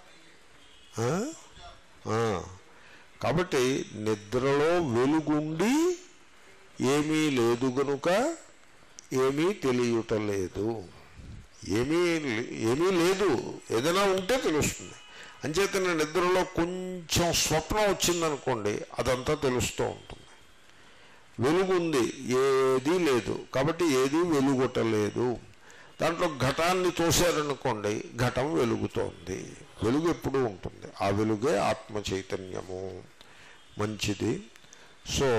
ఆ? ఆ. కాబట్టి నిద్రలో వెలుగుండి ఏమీ లేదు గనుక ఏమీ తెలియటలేదు ఏమీ ఏమీ లేదు ఏదైనా ఉంటే తెలుస్తుంది అంచేతన నిద్రలో కొంచెం స్వప్నం వచ్చిందనుకోండి అదంతా తెలుస్తూ ఉంటుంది వెలుగు ఉంది ఏదీ లేదు కాబట్టి ఏదీ వెలుగొట్టలేదు దాంట్లో ఘటాన్ని తోసారనుకోండి ఘటం వెలుగుతోంది వెలుగు ఎప్పుడూ ఉంటుంది ఆ వెలుగే ఆత్మ చైతన్యము మంచిది సో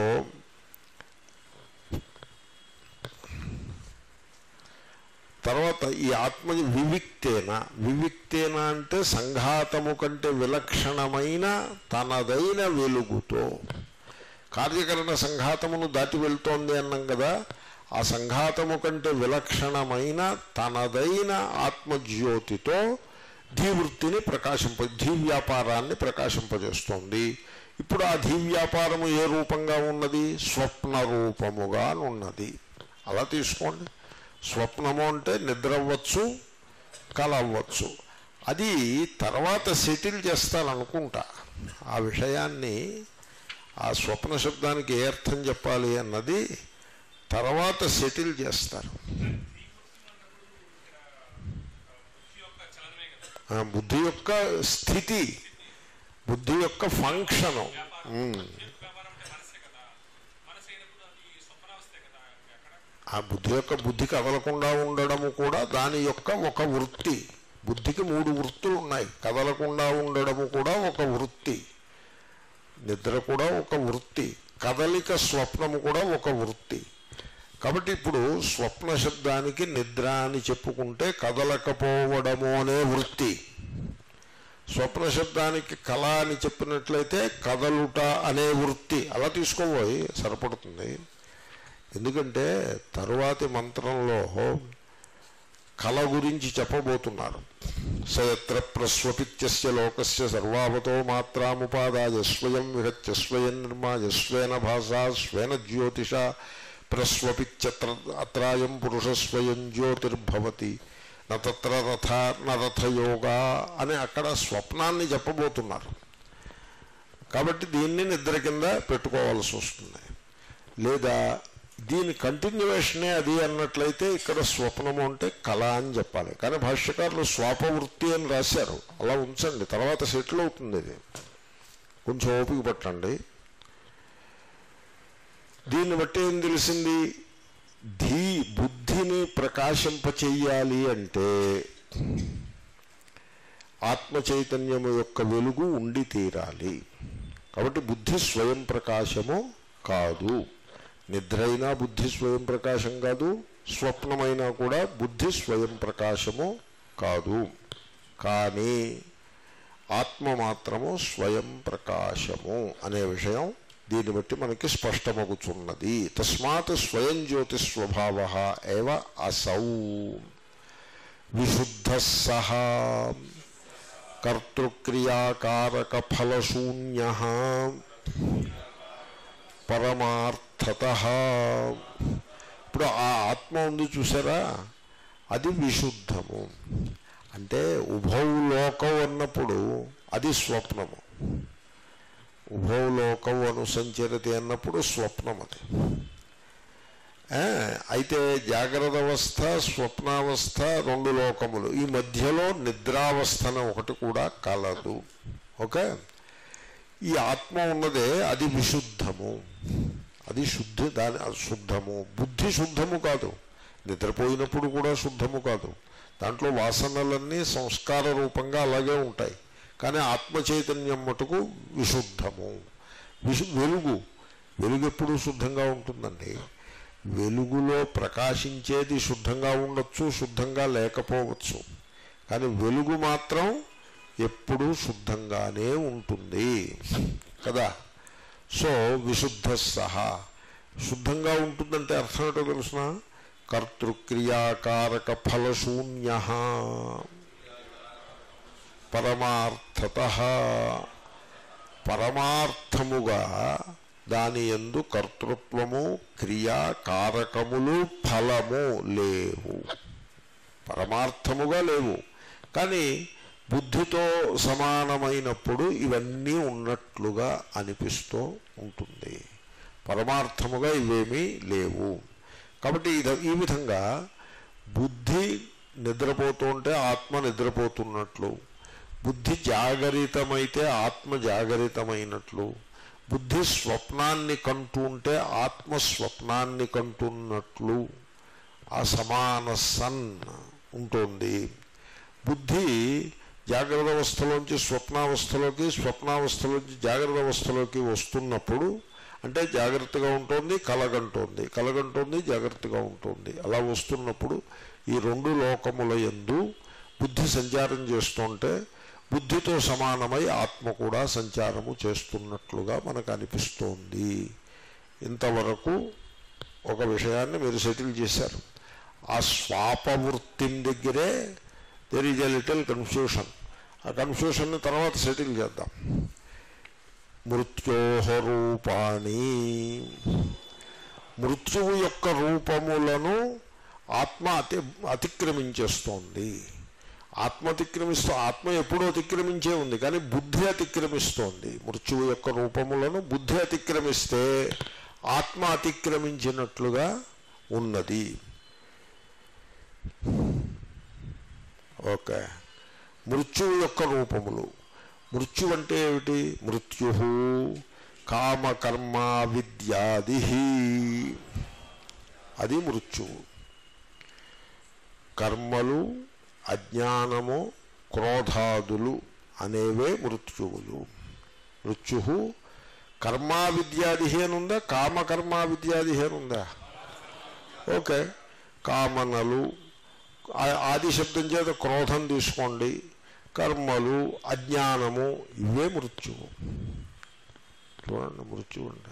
తర్వాత ఈ ఆత్మ వివిక్తేన వివిక్తేన అంటే సంఘాతము కంటే విలక్షణమైన తనదైన వెలుగుతో కార్యకరణ సంఘాతమును దాటి వెళ్తోంది అన్నాం కదా ఆ సంఘాతము కంటే విలక్షణమైన తనదైన ఆత్మజ్యోతితో ధీవృత్తిని ప్రకాశింప ధీ వ్యాపారాన్ని ప్రకాశింపజేస్తోంది ఇప్పుడు ఆ ధీ వ్యాపారము ఏ రూపంగా ఉన్నది స్వప్న రూపముగా ఉన్నది అలా తీసుకోండి స్వప్నము అంటే నిద్ర అవ్వచ్చు కల అవ్వచ్చు అది తర్వాత సెటిల్ చేస్తారనుకుంటా ఆ విషయాన్ని ఆ స్వప్న శబ్దానికి ఏ అర్థం చెప్పాలి అన్నది తర్వాత సెటిల్ చేస్తారు ఆ, బుద్ధి యొక్క స్థితి బుద్ధి యొక్క ఫంక్షను ఉమ్. వ్యాపారం అంటే మనసే కదా మనసు అయినప్పుడు అది స్వప్నావస్థే కదా అక్కడ ఆ బుద్ధి యొక్క బుద్ధి కదలకుండా ఉండడము కూడా దాని యొక్క ఒక వృత్తి బుద్ధికి మూడు వృత్తులు ఉన్నాయి కదలకుండా ఉండడము కూడా ఒక వృత్తి నిద్ర కూడా ఒక వృత్తి కదలిక స్వప్నము కూడా ఒక వృత్తి కాబట్టి ఇప్పుడు స్వప్న శబ్దానికి నిద్ర అని చెప్పుకుంటే కదలకపోవడము అనే వృత్తి స్వప్న శబ్దానికి కళ అని చెప్పినట్లయితే కదలుట అనే వృత్తి అలా తీసుకోబోయి సరిపడుతుంది ఎందుకంటే తరువాతి మంత్రంలో కళ గురించి చెప్పబోతున్నారు సయత్ర ప్రస్వపిత్యస్య లోకస్య సర్వావతో మాత్రాముపాదాయ స్వయం విహత్య స్వయం నిర్మాయ స్వేన భాషా స్వేన జ్యోతిష ప్రస్వపిత్యత్ర అత్రాయం పురుష స్వయం జ్యోతిర్భవతి నత్ర రథ నరథయోగా అని అక్కడ స్వప్నాన్ని చెప్పబోతున్నారు కాబట్టి దీన్ని నిద్ర కింద పెట్టుకోవాల్సి వస్తుంది లేదా దీని కంటిన్యూవేషనే అది అన్నట్లయితే ఇక్కడ స్వప్నము అంటే కళ అని చెప్పాలి కానీ భాష్యకారులు స్వాపవృత్తి అని రాశారు అలా ఉంచండి తర్వాత సెటిల్ అవుతుంది ఇది కొంచెం ఓపిక పట్టండి దీన్ని బట్టి ఏం తెలిసింది ధీ బుద్ధిని ప్రకాశింపచేయాలి అంటే ఆత్మ చైతన్యము యొక్క వెలుగు ఉండి తీరాలి కాబట్టి బుద్ధి స్వయం ప్రకాశము కాదు నిద్ర అయినా బుద్ధి స్వయం ప్రకాశం కాదు స్వప్నమైనా కూడా బుద్ధి స్వయం ప్రకాశము కాదు కానీ ఆత్మ మాత్రము స్వయం ప్రకాశము అనే విషయం దీన్ని బట్టి మనకి స్పష్టమగుచున్నది తస్మాత్ స్వయం జ్యోతి స్వభావ ఏవ అసౌ విశుద్ధ సహా కర్తృక్రియాకారక ఫలశూన్య పరమార్థత ఇప్పుడు ఆ ఆత్మ ఉంది చూసారా అది విశుద్ధము అంటే ఉభౌ లోకం అన్నప్పుడు అది స్వప్నము ఉభౌ లోకం అనుసంచరతి అన్నప్పుడు స్వప్నం అది ఆ, అయితే జాగ్రత్త అవస్థ స్వప్నావస్థ రెండు లోకములు ఈ మధ్యలో నిద్రావస్థన ఒకటి కూడా కలదు ఓకే ఈ ఆత్మ ఉన్నదే అది విశుద్ధము అది శుద్ధి దాని అది శుద్ధము బుద్ధి శుద్ధము కాదు నిద్రపోయినప్పుడు కూడా శుద్ధము కాదు దాంట్లో వాసనలన్నీ సంస్కార రూపంగా అలాగే ఉంటాయి కానీ ఆత్మ చైతన్యం మటుకు విశుద్ధము విశు వెలుగు వెలుగు ఎప్పుడు శుద్ధంగా ఉంటుందండి వెలుగులో ప్రకాశించేది శుద్ధంగా ఉండొచ్చు శుద్ధంగా లేకపోవచ్చు కానీ వెలుగు మాత్రం ఎప్పుడూ శుద్ధంగానే ఉంటుంది కదా సో విశుద్ధ సహా శుద్ధంగా ఉంటుందంటే అర్థం ఏంటో తెలుసిన కర్తృక్రియాకారక ఫలశూన్య పరమార్థత పరమార్థముగా దాని ఎందు కర్తృత్వము క్రియ కారకములు ఫలము లేవు పరమార్థముగా లేవు కానీ బుద్ధితో సమానమైనప్పుడు ఇవన్నీ ఉన్నట్లుగా అనిపిస్తూ ఉంటుంది పరమార్థముగా ఇవేమీ లేవు కాబట్టి ఇది ఈ విధంగా బుద్ధి నిద్రపోతుంటే ఆత్మ నిద్రపోతున్నట్లు బుద్ధి జాగరితమైతే ఆత్మ జాగరితమైనట్లు బుద్ధి స్వప్నాన్ని కంటుంటే ఆత్మ స్వప్నాన్ని కంటున్నట్లు ఆ సమాన సన్ ఉంటుంది బుద్ధి జాగ్రత్త అవస్థలోంచి స్వప్నావస్థలోకి స్వప్నావస్థలోంచి జాగ్రత్త అవస్థలోకి వస్తున్నప్పుడు అంటే జాగ్రత్తగా ఉంటుంది కలగంటుంది కలగంటుంది జాగ్రత్తగా ఉంటుంది అలా వస్తున్నప్పుడు ఈ రెండు లోకముల యందు బుద్ధి సంచారం చేస్తుంటే బుద్ధితో సమానమై ఆత్మ కూడా సంచారము చేస్తున్నట్లుగా మనకు అనిపిస్తోంది ఇంతవరకు ఒక విషయాన్ని మీరు సెటిల్ చేశారు ఆ స్వాపవృత్తి దగ్గరే there is a little confusion ఆ కన్ఫ్యూషన్ని తర్వాత సెటిల్ చేద్దాం మృత్యోహ రూపాణి మృత్యువు యొక్క రూపములను ఆత్మ అతి అతిక్రమించేస్తోంది ఆత్మ అతిక్రమిస్తూ ఆత్మ ఎప్పుడూ అతిక్రమించే ఉంది కానీ బుద్ధి అతిక్రమిస్తోంది మృత్యువు యొక్క రూపములను బుద్ధి అతిక్రమిస్తే ఆత్మ అతిక్రమించినట్లుగా ఉన్నది ఓకే మృత్యువు యొక్క రూపములు మృత్యు అంటే ఏమిటి మృత్యు కామకర్మ విద్యాది అది మృత్యువు కర్మలు అజ్ఞానము క్రోధాదులు అనేవే మృత్యువులు మృత్యు కర్మా విద్యాది అనుందా కామకర్మా విద్యాది అనుందా ఓకే కామనలు ఆ- ఆది శబ్దం చేత క్రోధం తీసుకోండి కర్మలు అజ్ఞానము ఇవే మృత్యువు చూడండి మృత్యువు అంటే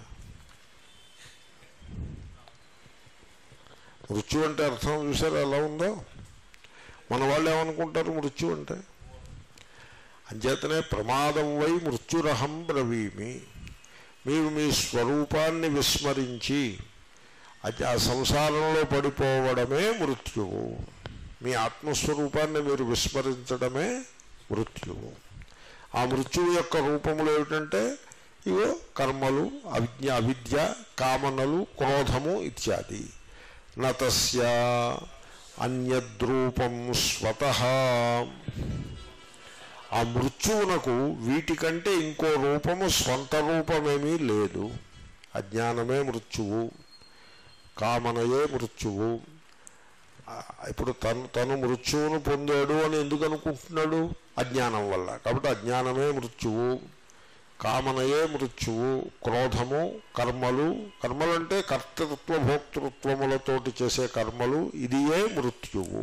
మృత్యు అంటే అర్థం చూసారా ఎలా ఉందో మన వాళ్ళు ఏమనుకుంటారు మృత్యు అంటే అంచేతనే ప్రమాదం వై మృత్యురహం బ్రవీమి మీరు మీ స్వరూపాన్ని విస్మరించి అది ఆ సంసారంలో పడిపోవడమే మృత్యువు మీ ఆత్మస్వరూపాన్ని మీరు విస్మరించడమే మృత్యువు ఆ మృత్యువు యొక్క రూపములు ఏమిటంటే ఇవో కర్మలు అవిజ్ఞ అవిద్య కామనలు క్రోధము ఇత్యాది నతస్య అన్యద్రూపం స్వత ఆ మృత్యువునకు వీటికంటే ఇంకో రూపము స్వంత రూపమేమీ లేదు అజ్ఞానమే మృత్యువు కామనయే మృత్యువు ఆ, ఇప్పుడు తను తను మృత్యువును పొందాడు అని ఎందుకు అనుకుంటున్నాడు అజ్ఞానం వల్ల కాబట్టి అజ్ఞానమే మృత్యువు కామనయే మృత్యువు క్రోధము కర్మలు కర్మలంటే కర్తృత్వ భోక్తృత్వములతోటి చేసే కర్మలు ఇదియే మృత్యువు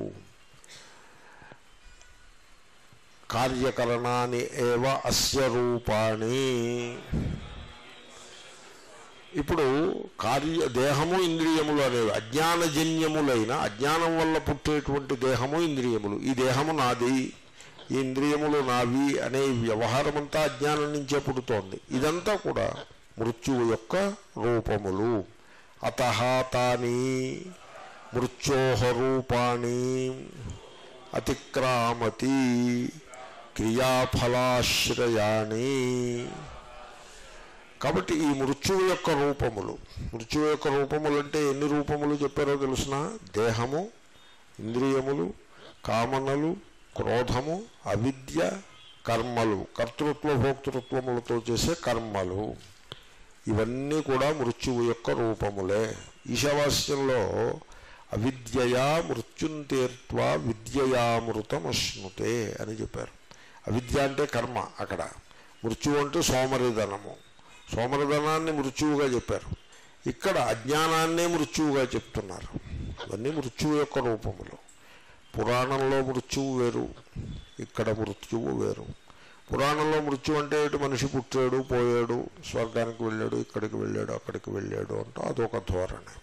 కార్యకరణాన్ని ఏవ అస్య రూపాణి ఇప్పుడు కార్య దేహము ఇంద్రియములు అనేవి అజ్ఞానజన్యములైన అజ్ఞానం వల్ల పుట్టేటువంటి దేహము ఇంద్రియములు ఈ దేహము నాది ఈ ఇంద్రియములు నావి అనే ఈ వ్యవహారం అంతా అజ్ఞానం నుంచే పుడుతోంది ఇదంతా కూడా మృత్యువు యొక్క రూపములు అత తాని మృత్యోహ రూపాణి అతిక్రామతి క్రియాఫలాశ్రయాణి కాబట్టి ఈ మృత్యువు యొక్క రూపములు మృత్యువు యొక్క రూపములు అంటే ఎన్ని రూపములు చెప్పారో తెలుసిన దేహము ఇంద్రియములు కామనలు క్రోధము అవిద్య కర్మలు కర్తృత్వ భోక్తృత్వములతో చేసే కర్మలు ఇవన్నీ కూడా మృత్యువు యొక్క రూపములే ఈశావాస్యంలో అవిద్యయా మృత్యుం తీర్త్వా విద్యయామృతమశ్నుతే అని చెప్పారు అవిద్య అంటే కర్మ అక్కడ మృత్యువు అంటే సోమరిధనము సోమరిధనాన్ని మృత్యువుగా చెప్పారు ఇక్కడ అజ్ఞానాన్నే మృత్యువుగా చెప్తున్నారు ఇవన్నీ మృత్యువు యొక్క రూపములు పురాణంలో మృత్యువు వేరు ఇక్కడ మృత్యువు వేరు పురాణంలో మృత్యు అంటే ఏంటి మనిషి పుట్టాడు పోయాడు స్వర్గానికి వెళ్ళాడు ఇక్కడికి వెళ్ళాడు అక్కడికి వెళ్ళాడు అంటూ అదొక ధోరణి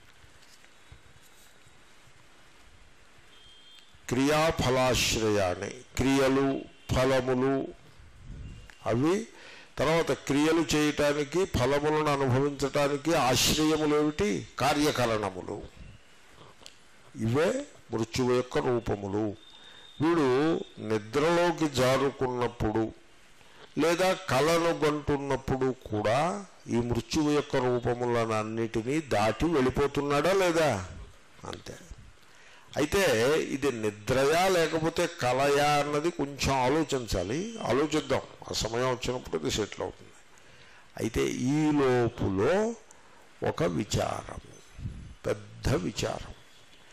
క్రియాఫలాశ్రయాన్ని క్రియలు ఫలములు అవి తర్వాత క్రియలు చేయటానికి ఫలములను అనుభవించటానికి ఆశ్రయములు ఏమిటి కార్యకరణములు ఇవే మృత్యువు యొక్క రూపములు వీడు నిద్రలోకి జారుకున్నప్పుడు లేదా కలను గంటున్నప్పుడు కూడా ఈ మృత్యువు యొక్క రూపములనన్నిటినీ దాటి వెళ్ళిపోతున్నాడా లేదా అంతే అయితే ఇది నిద్రయా లేకపోతే కలయా అన్నది కొంచెం ఆలోచించాలి ఆలోచిద్దాం ఆ సమయం వచ్చినప్పుడు ఇది సెటిల్ అవుతుంది అయితే ఈ లోపులో ఒక విచారం పెద్ద విచారం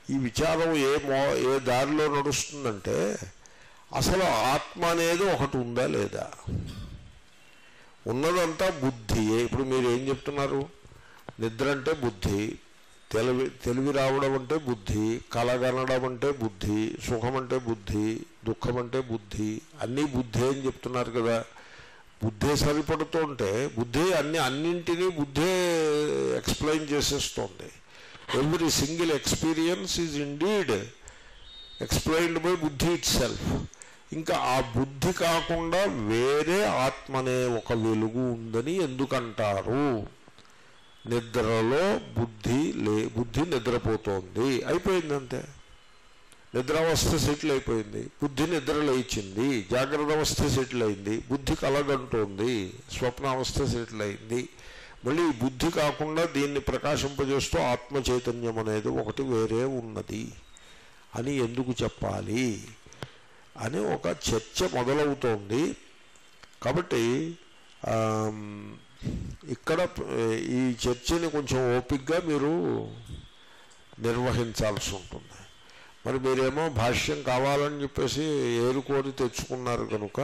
ఈ విచారం ఏ మో ఏ దారిలో నడుస్తుందంటే అసలు ఆత్మ అనేది ఒకటి ఉందా లేదా ఉన్నదంతా బుద్ధియే ఇప్పుడు మీరు ఏం చెప్తున్నారు నిద్ర అంటే బుద్ధి తెలివి తెలివి రావడం అంటే బుద్ధి కలగనడం అంటే బుద్ధి సుఖం అంటే బుద్ధి దుఃఖం అంటే బుద్ధి అన్నీ బుద్ధి అని చెప్తున్నారు కదా బుద్ధే సరిపడుతుంటే బుద్ధి అన్ని అన్నింటినీ బుద్ధే ఎక్స్ప్లెయిన్ చేసేస్తోంది every single experience is indeed explained by buddhi itself ఇంకా ఆ బుద్ధి కాకుండా వేరే ఆత్మనే ఒక వెలుగు ఉందని ఎందుకంటారు నిద్రలో బుద్ధి లే బుద్ధి నిద్రపోతోంది అయిపోయింది అంతే నిద్రావస్థ సెటిల్ అయిపోయింది బుద్ధి నిద్ర లేచింది జాగ్రత్త అవస్థ సెటిల్ అయింది బుద్ధి కలగంటోంది స్వప్నావస్థ సెటిల్ అయింది మళ్ళీ ఈ బుద్ధి కాకుండా దీన్ని ప్రకాశింపజేస్తూ ఆత్మ చైతన్యం అనేది ఒకటి వేరే ఉన్నది అని ఎందుకు చెప్పాలి అని ఒక చర్చ మొదలవుతోంది కాబట్టి ఆమ్, ఇక్కడ ఈ చర్చని కొంచెం ఓపిక్గా మీరు నిర్వహించాల్సి ఉంటుంది మరి మీరేమో భాష్యం కావాలని చెప్పేసి ఏరుకోరి తెచ్చుకున్నారు కనుక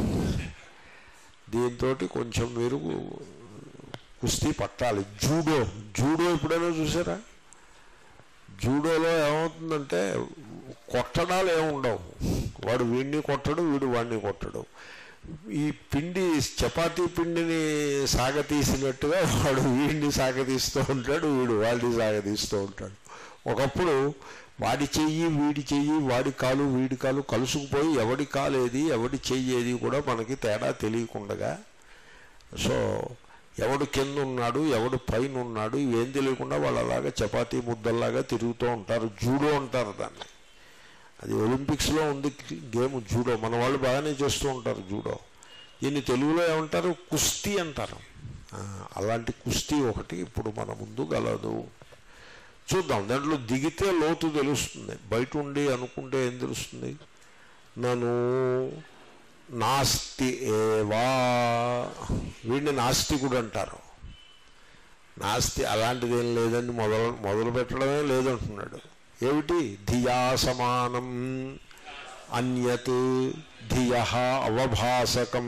దీంతో కొంచెం మీరు కుస్తీ పట్టాలి జూడో జూడో ఎప్పుడైనా చూసారా జూడోలో ఏమవుతుందంటే కొట్టడాలు ఏమి ఉండవు వాడు వీడిని కొట్టడు వీడు వాడిని కొట్టడు ఈ పిండి చపాతీ పిండిని సాగతీసినట్టుగా వాడు వీడిని సాగతీస్తూ ఉంటాడు వీడు వాడిని సాగతీస్తూ ఉంటాడు ఒకప్పుడు వాడి చెయ్యి వీడి చెయ్యి వాడి కాలు వీడి కాలు కలుసుకుపోయి ఎవడి కాలు ఏది ఎవడి చెయ్యి ఏది కూడా మనకి తేడా తెలియకుండగా సో ఎవడు కింద ఉన్నాడు ఎవడు పైన ఉన్నాడు ఇవేం తెలియకుండా వాళ్ళు అలాగా చపాతీ ముద్దల్లాగా తిరుగుతూ ఉంటారు జూడో అంటారు దాన్ని అది ఒలింపిక్స్లో ఉంది గేమ్ జూడో మన వాళ్ళు బాగానే చేస్తూ ఉంటారు జూడో దీన్ని తెలుగులో ఏమంటారు కుస్తీ అంటారు ఆ, అలాంటి కుస్తీ ఒకటి ఇప్పుడు మన ముందు గలదు చూద్దాం దాంట్లో దిగితే లోతు తెలుస్తుంది బయట ఉండి అనుకుంటే ఏం తెలుస్తుంది నన్ను నాస్తి ఏవా వీడిని నాస్తికుడు అంటారు నాస్తి అలాంటిది ఏం లేదండి మొదలు మొదలు పెట్టడమే లేదంటున్నాడు ఏమిటి ధియా సమానం అన్యత్ ధియ అవభాసకం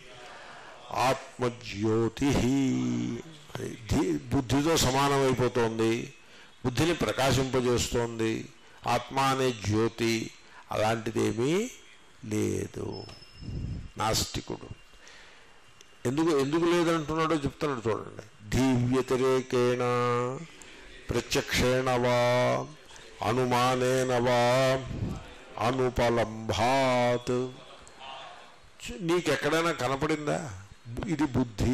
ఆత్మజ్యోతి ధి- బుద్ధితో సమానమైపోతోంది బుద్ధిని ప్రకాశింపజేస్తోంది ఆత్మ అనే జ్యోతి అలాంటిదేమీ లేదు నాస్తికుడు ఎందుకు ఎందుకు లేదంటున్నాడో చెప్తున్నాడు చూడండి ధీ వ్యతిరేకేణ ప్రత్యక్షేణ వా అనుమానేన వా అనుపలంభాత్ చు- నీకెక్కడైనా కనపడిందా ఇది బుద్ధి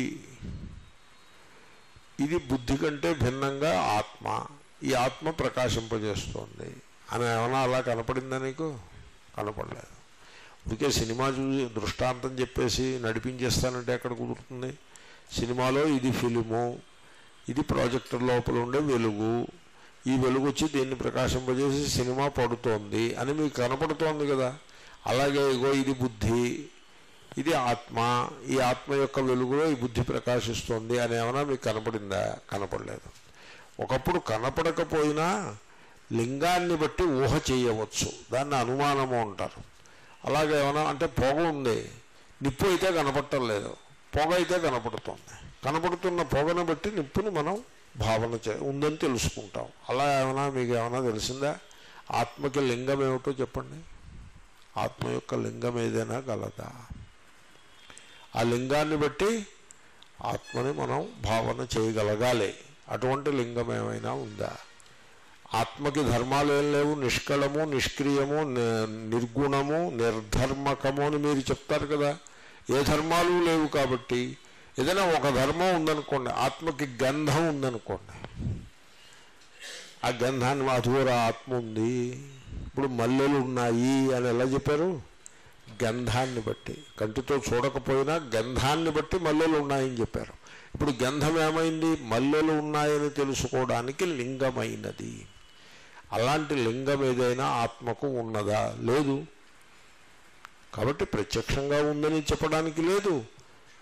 ఇది బుద్ధి కంటే భిన్నంగా ఆత్మ ఈ ఆత్మ ప్రకాశింపజేస్తోంది అని ఏమైనా అలా కనపడిందా నీకు కనపడలేదు ఊరికే సినిమా చూసి దృష్టాంతం చెప్పేసి నడిపించేస్తానంటే ఎక్కడ కుదురుతుంది సినిమాలో ఇది ఫిలిము ఇది ప్రాజెక్టర్ లోపల ఉండే వెలుగు ఈ వెలుగు వచ్చి దీన్ని ప్రకాశింపజేసి సినిమా పడుతోంది అని మీకు కనపడుతోంది కదా అలాగే ఇగో ఇది బుద్ధి ఇది ఆత్మ ఈ ఆత్మ యొక్క వెలుగులో ఈ బుద్ధి ప్రకాశిస్తోంది అని ఏమైనా మీకు కనపడిందా కనపడలేదు ఒకప్పుడు కనపడకపోయినా లింగాన్ని బట్టి ఊహ చేయవచ్చు దాన్ని అనుమానము అంటారు అలాగే ఏమైనా అంటే పొగ ఉంది నిప్పు అయితే కనపడటం లేదు పొగ అయితే కనపడుతుంది కనపడుతున్న పొగను బట్టి నిప్పుని మనం భావన చే ఉందని తెలుసుకుంటాం అలా ఏమైనా మీకు ఏమైనా తెలిసిందా ఆత్మకి లింగం ఏమిటో చెప్పండి ఆత్మ యొక్క లింగం ఏదైనా గలదా ఆ లింగాన్ని బట్టి ఆత్మని మనం భావన చేయగలగాలి అటువంటి లింగం ఏమైనా ఉందా ఆత్మకి ధర్మాలు ఏం లేవు నిష్కళము నిష్క్రియము ని- నిర్గుణము నిర్ధర్మకము అని మీరు చెప్తారు కదా ఏ ధర్మాలు లేవు కాబట్టి ఏదైనా ఒక ధర్మం ఉందనుకోండి ఆత్మకి గంధం ఉందనుకోండి ఆ గంధాన్ని అధూర ఆత్మ ఉంది ఇప్పుడు మల్లెలు ఉన్నాయి అని ఎలా చెప్పారు గంధాన్ని బట్టి కంటితో చూడకపోయినా గంధాన్ని బట్టి మల్లెలు ఉన్నాయని చెప్పారు ఇప్పుడు గంధం ఏమైంది మల్లెలు ఉన్నాయని తెలుసుకోవడానికి లింగమైనది అలాంటి లింగం ఏదైనా ఆత్మకు ఉన్నదా లేదు కాబట్టి ప్రత్యక్షంగా ఉందని చెప్పడానికి లేదు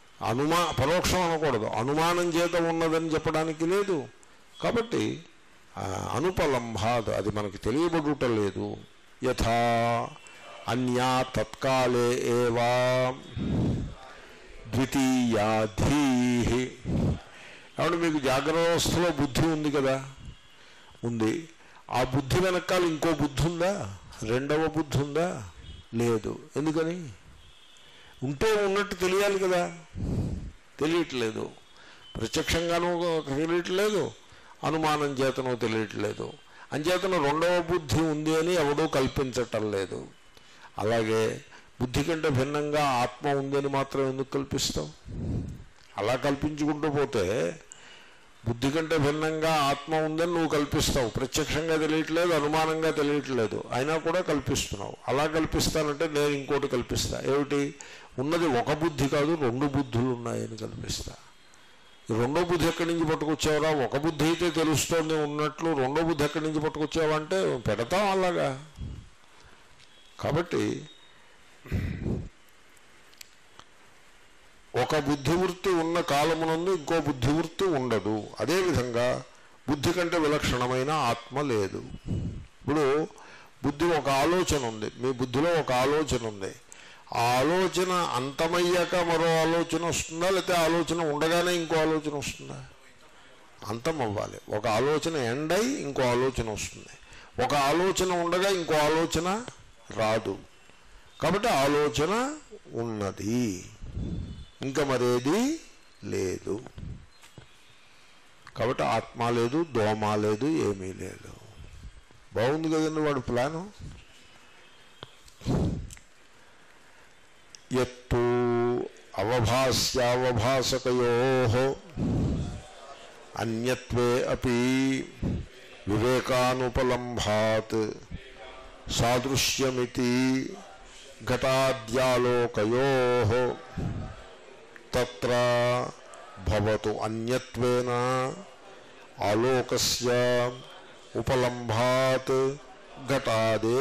అనుమా పరోక్షం అనకూడదు అనుమానం చేత ఉన్నదని చెప్పడానికి లేదు కాబట్టి ఆ, అనుపలంభాద్ అది మనకి తెలియబడుట లేదు యథా అన్యా తత్కాలే ఏవా ద్వితీయాధీ కాబట్టి మీకు జాగ్రత్త వ్యవస్థలో బుద్ధి ఉంది కదా ఉంది ఆ బుద్ధి వెనకాల ఇంకో బుద్ధి ఉందా రెండవ బుద్ధి ఉందా లేదు ఎందుకని ఉంటే ఉన్నట్టు తెలియాలి కదా తెలియట్లేదు ప్రత్యక్షంగానూ తెలియట్లేదు అనుమానం చేతనో తెలియట్లేదు అంచేతను రెండవ బుద్ధి ఉంది అని ఎవడూ కల్పించటం లేదు అలాగే బుద్ధి కంటే భిన్నంగా ఆత్మ ఉందని మాత్రం ఎందుకు కల్పిస్తావు అలా కల్పించుకుంటూ పోతే బుద్ధి కంటే భిన్నంగా ఆత్మ ఉందని నువ్వు కల్పిస్తావు ప్రత్యక్షంగా తెలియట్లేదు అనుమానంగా తెలియట్లేదు అయినా కూడా కల్పిస్తున్నావు అలా కల్పిస్తానంటే నేను ఇంకోటి కల్పిస్తా ఏమిటి ఉన్నది ఒక బుద్ధి కాదు రెండు బుద్ధులు ఉన్నాయని కల్పిస్తా ఈ రెండో బుద్ధి ఎక్కడి నుంచి పట్టుకొచ్చావురా ఒక బుద్ధి అయితే తెలుస్తోంది ఉన్నట్లు రెండో బుద్ధి ఎక్కడి నుంచి పట్టుకొచ్చావంటే పెడతాం అలాగా కాబట్టి ఒక బుద్ధివృత్తి ఉన్న కాలమునందు ఇంకో బుద్ధివృత్తి ఉండదు అదేవిధంగా బుద్ధి కంటే విలక్షణమైన ఆత్మ లేదు ఇప్పుడు బుద్ధి ఒక ఆలోచన ఉంది మీ బుద్ధిలో ఒక ఆలోచన ఉంది ఆ ఆలోచన అంతమయ్యాక మరో ఆలోచన వస్తుందా లేకపోతే ఆలోచన ఉండగానే ఇంకో ఆలోచన వస్తుందా అంతం అవ్వాలి ఒక ఆలోచన ఎండ్ అయి ఇంకో ఆలోచన వస్తుంది ఒక ఆలోచన ఉండగా ఇంకో ఆలోచన రాదు కాబట్టి ఆలోచన ఉన్నది ఇంకా మరేది లేదు కాబట్టి ఆత్మ లేదు దోమ లేదు ఏమీ లేదు బాగుంది కదండి వాడు ప్లాను ఎత్తు అవభాస్యావభాసకయో అన్యత్వే అపి వివేకానుపలంభాత్ సాదృశ్యమితి ఘటాద్యాలోకయో తత్ర భవతు అన్యత్వేన ఆలోకస్య ఉపలంభాత్ ఘటాదే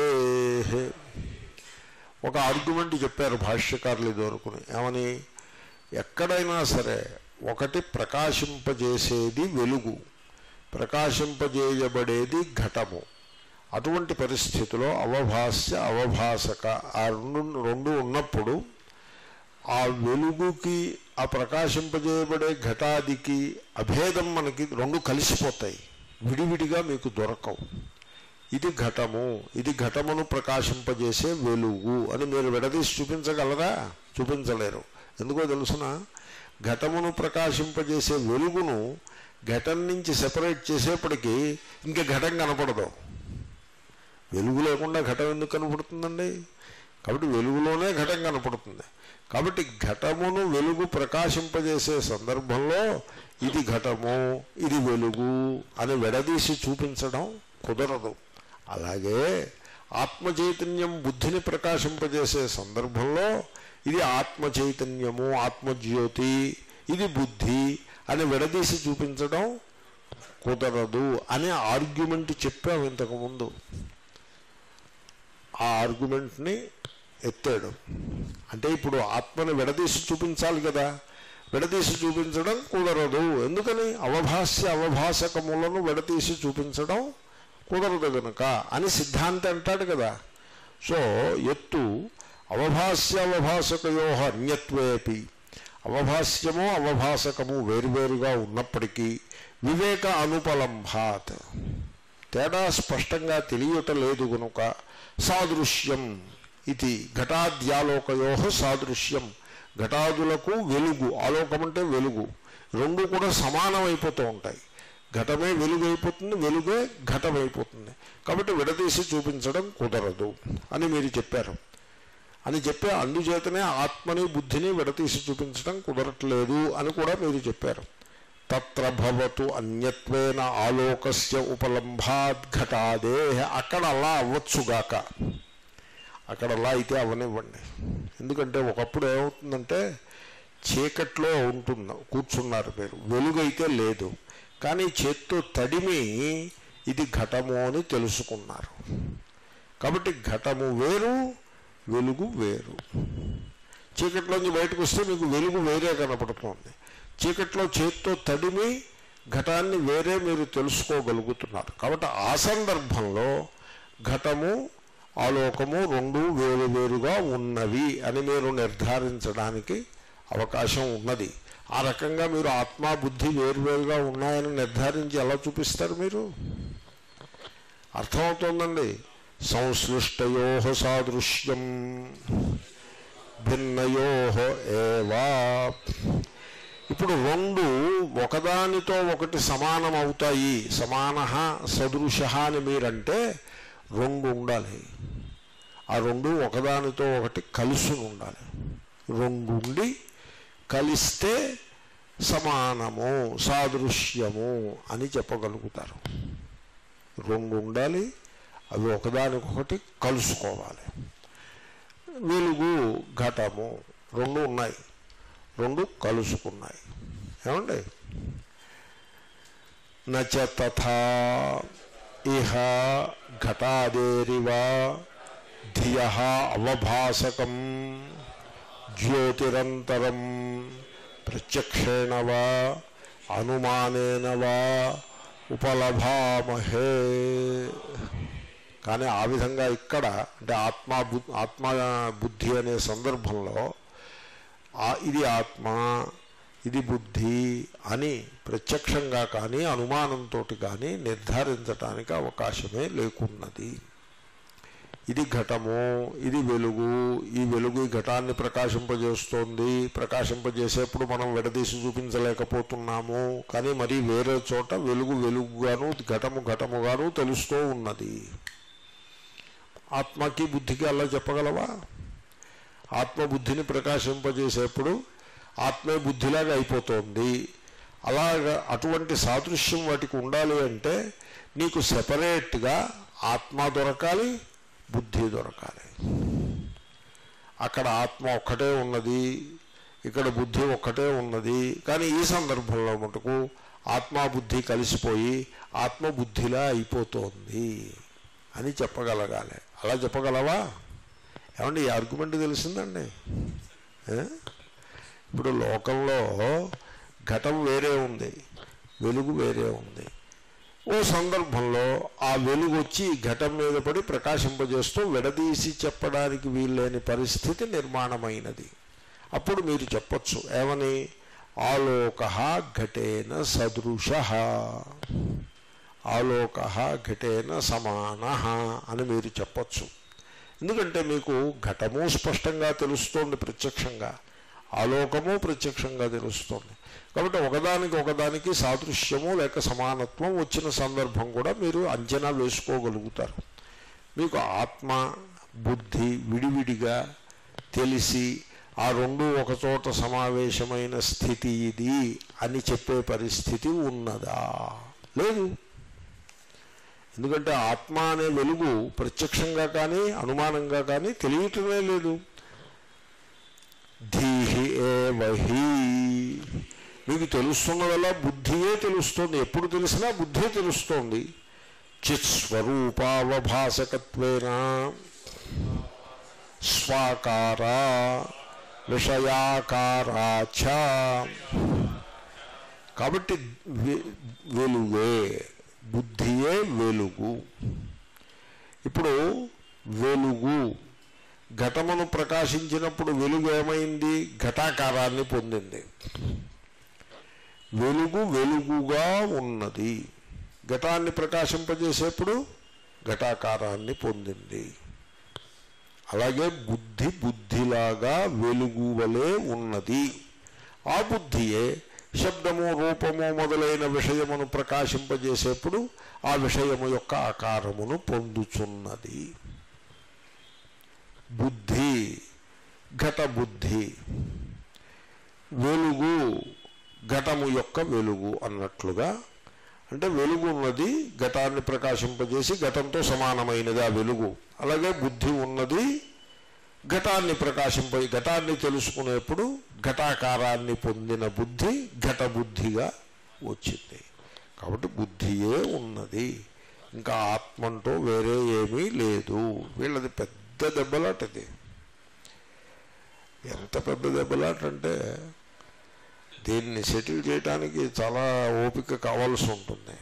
ఒక ఆర్గ్యుమెంట్ చెప్పారు భాష్యకారులు ఇదివరకుని ఏమని ఎక్కడైనా సరే ఒకటి ప్రకాశింపజేసేది వెలుగు ప్రకాశింపజేయబడేది ఘటము అటువంటి పరిస్థితిలో అవభాస్య అవభాసక ఆ రెండు రెండు ఉన్నప్పుడు ఆ వెలుగుకి ఆ ప్రకాశింపజేయబడే ఘటాదికి అభేదం మనకి రెండు కలిసిపోతాయి విడివిడిగా మీకు దొరకవు ఇది ఘటము ఇది ఘటమును ప్రకాశింపజేసే వెలుగు అని మీరు విడదీసి చూపించగలరా చూపించలేరు ఎందుకో తెలుసిన ఘటమును ప్రకాశింపజేసే వెలుగును ఘటం నుంచి సెపరేట్ చేసేప్పటికీ ఇంకా ఘటం కనపడదు వెలుగు లేకుండా ఘటం ఎందుకు కనపడుతుందండి కాబట్టి వెలుగులోనే ఘటం కనపడుతుంది కాబట్టి ఘటమును వెలుగు ప్రకాశింపజేసే సందర్భంలో ఇది ఘటము ఇది వెలుగు అని విడదీసి చూపించడం కుదరదు అలాగే ఆత్మ చైతన్యం బుద్ధిని ప్రకాశింపజేసే సందర్భంలో ఇది ఆత్మ చైతన్యము ఆత్మజ్యోతి ఇది బుద్ధి అని విడదీసి చూపించడం కుదరదు అనే ఆర్గ్యుమెంట్ చెప్పాము ఇంతకుముందు ఆ ఆర్గ్యుమెంట్ని ఎత్తాడు అంటే ఇప్పుడు ఆత్మని విడదీసి చూపించాలి కదా విడదీసి చూపించడం కుదరదు ఎందుకని అవభాస్య అవభాసకములను విడదీసి చూపించడం కుదరదు కనుక అని సిద్ధాంతి అంటాడు కదా సో ఎత్తు అవభాస్య అవభాసకయో అన్యత్వేపి అవభాస్యము అవభాసకము వేరువేరుగా ఉన్నప్పటికీ వివేక అనుపలంభాత్ తేడా స్పష్టంగా తెలియట లేదు గనుక సాదృశ్యం ఇది ఘటాద్యాలోకయో సాదృశ్యం ఘటాదులకు వెలుగు ఆలోకం అంటే వెలుగు రెండు కూడా సమానమైపోతూ ఉంటాయి ఘటమే వెలుగు అయిపోతుంది వెలుగే ఘటం అయిపోతుంది కాబట్టి విడదీసి చూపించడం కుదరదు అని మీరు చెప్పారు అని చెప్పి అందుచేతనే ఆత్మని బుద్ధిని విడతీసి చూపించడం కుదరట్లేదు అని కూడా మీరు చెప్పారు తత్ర భవతు అన్యత్వేన ఆలోకస్య ఉపలంభాద్ ఘటాదే అక్కడ అలా అవ్వచ్చుగాక అక్కడ అలా అయితే అవనివ్వండి ఎందుకంటే ఒకప్పుడు ఏమవుతుందంటే చీకట్లో ఉంటున్న కూర్చున్నారు మీరు వెలుగైతే లేదు కానీ చేత్తో తడిమి ఇది ఘటము అని తెలుసుకున్నారు కాబట్టి ఘటము వేరు వెలుగు వేరు చీకట్లోంచి బయటకు వస్తే మీకు వెలుగు వేరే కనపడుతుంది చీకట్లో చేత్తో తడిమి ఘటాన్ని వేరే మీరు తెలుసుకోగలుగుతున్నారు కాబట్టి ఆ సందర్భంలో ఘటము ఆలోకము రెండు వేరు వేరుగా ఉన్నవి అని మీరు నిర్ధారించడానికి అవకాశం ఉన్నది ఆ రకంగా మీరు ఆత్మ బుద్ధి వేరువేరుగా ఉన్నాయని నిర్ధారించి ఎలా చూపిస్తారు మీరు అర్థమవుతోందండి సంశ్లిష్టయో సాదృశ్యం భిన్నయో ఏవా ఇప్పుడు రెండు ఒకదానితో ఒకటి సమానం అవుతాయి సమాన సదృశ అని మీరంటే రెండు ఉండాలి ఆ రెండు ఒకదానితో ఒకటి కలిసి ఉండాలి రెండు ఉండి కలిస్తే సమానము సాదృశ్యము అని చెప్పగలుగుతారు రెండు ఉండాలి అవి ఒకదానికొకటి కలుసుకోవాలి వెలుగు ఘటము రెండు ఉన్నాయి రెండు కలుసుకున్నాయి ఏమండి నచ తథా ఇహ ఘటాదేరివ ధియ అవభాసకం జ్యోతిరంతరం ప్రత్యక్షేణ వా అనుమానేన వా ఉపలభామహే కానీ ఆ విధంగా ఇక్కడ అంటే ఆత్మ బు ఆత్మ బుద్ధి అనే సందర్భంలో ఆ- ఇది ఆత్మ ఇది బుద్ధి అని ప్రత్యక్షంగా కానీ అనుమానంతో కానీ నిర్ధారించటానికి అవకాశమే లేకున్నది ఇది ఘటము ఇది వెలుగు ఈ వెలుగు ఈ ఘటాన్ని ప్రకాశింపజేస్తోంది ప్రకాశింపజేసేప్పుడు మనం విడదీసి చూపించలేకపోతున్నాము కానీ మరి వేరే చోట వెలుగు వెలుగుగాను ఘటము ఘటముగాను తెలుస్తూ ఉన్నది ఆత్మకి బుద్ధికి అలా చెప్పగలవా ఆత్మబుద్ధిని ప్రకాశింపజేసేప్పుడు ఆత్మే బుద్ధిలాగా అయిపోతుంది అలాగా అటువంటి సాదృశ్యం వాటికి ఉండాలి అంటే నీకు సెపరేట్గా ఆత్మ దొరకాలి బుద్ధి దొరకాలి అక్కడ ఆత్మ ఒక్కటే ఉన్నది ఇక్కడ బుద్ధి ఒక్కటే ఉన్నది కానీ ఈ సందర్భంలో మటుకు ఆత్మ బుద్ధి కలిసిపోయి ఆత్మ బుద్ధిలా అయిపోతోంది అని చెప్పగలగాలి అలా చెప్పగలవా ఏమండి ఈ ఆర్గ్యుమెంట్ తెలిసిందండి ఏ? ఇప్పుడు లోకంలో ఘటం వేరే ఉంది వెలుగు వేరే ఉంది ఓ సందర్భంలో ఆ వెలుగు వచ్చి ఈ ఘటం మీద పడి ప్రకాశింపజేస్తూ విడదీసి చెప్పడానికి వీల్లేని పరిస్థితి నిర్మాణమైనది అప్పుడు మీరు చెప్పొచ్చు ఏమని ఆలోక ఘటేన సదృశ ఆలోక ఘటేన సమాన అని మీరు చెప్పొచ్చు ఎందుకంటే మీకు ఘటము స్పష్టంగా తెలుస్తోంది ప్రత్యక్షంగా ఆలోకము ప్రత్యక్షంగా తెలుస్తోంది కాబట్టి ఒకదానికి ఒకదానికి సాదృశ్యము లేక సమానత్వం వచ్చిన సందర్భం కూడా మీరు అంచనా వేసుకోగలుగుతారు మీకు ఆత్మ బుద్ధి విడివిడిగా తెలిసి ఆ రెండు ఒకచోట సమావేశమైన స్థితి ఇది అని చెప్పే పరిస్థితి ఉన్నదా లేదు ఎందుకంటే ఆత్మ అనే వెలుగు ప్రత్యక్షంగా కానీ అనుమానంగా కానీ తెలియటమే లేదు ధీహి ఏ వహి మీకు తెలుస్తున్నదల్లా బుద్ధియే తెలుస్తుంది ఎప్పుడు తెలిసినా బుద్ధే తెలుస్తోంది చిత్ స్వరూపావభాసకత్వేన స్వాకార విషయాకారాచ కాబట్టి వె- వెలుగే బుద్ధియే వెలుగు ఇప్పుడు వెలుగు ఘటమును ప్రకాశించినప్పుడు వెలుగు ఏమైంది ఘటాకారాన్ని పొందింది వెలుగు వెలుగుగా ఉన్నది ఘటాన్ని ప్రకాశింపజేసేప్పుడు ఘటాకారాన్ని పొందింది అలాగే బుద్ధి బుద్ధిలాగా వెలుగు వలె ఉన్నది ఆ బుద్ధియే శబ్దము రూపము మొదలైన విషయమును ప్రకాశింపజేసేప్పుడు ఆ విషయము యొక్క ఆకారమును పొందుచున్నది బుద్ధి ఘట బుద్ధి వెలుగు ఘటము యొక్క వెలుగు అన్నట్లుగా అంటే వెలుగు ఉన్నది ఘటాన్ని ప్రకాశింపజేసి ఘటంతో సమానమైనది ఆ వెలుగు అలాగే బుద్ధి ఉన్నది ఘటాన్ని ప్రకాశింప ఘటాన్ని తెలుసుకునేప్పుడు ఘటాకారాన్ని పొందిన బుద్ధి ఘట బుద్ధిగా వచ్చింది కాబట్టి బుద్ధియే ఉన్నది ఇంకా ఆత్మంటూ వేరే ఏమీ లేదు వీళ్ళది పెద్ద దెబ్బలాటది ఎంత పెద్ద దెబ్బలాట అంటే దీన్ని సెటిల్ చేయడానికి చాలా ఓపిక కావాల్సి ఉంటుంది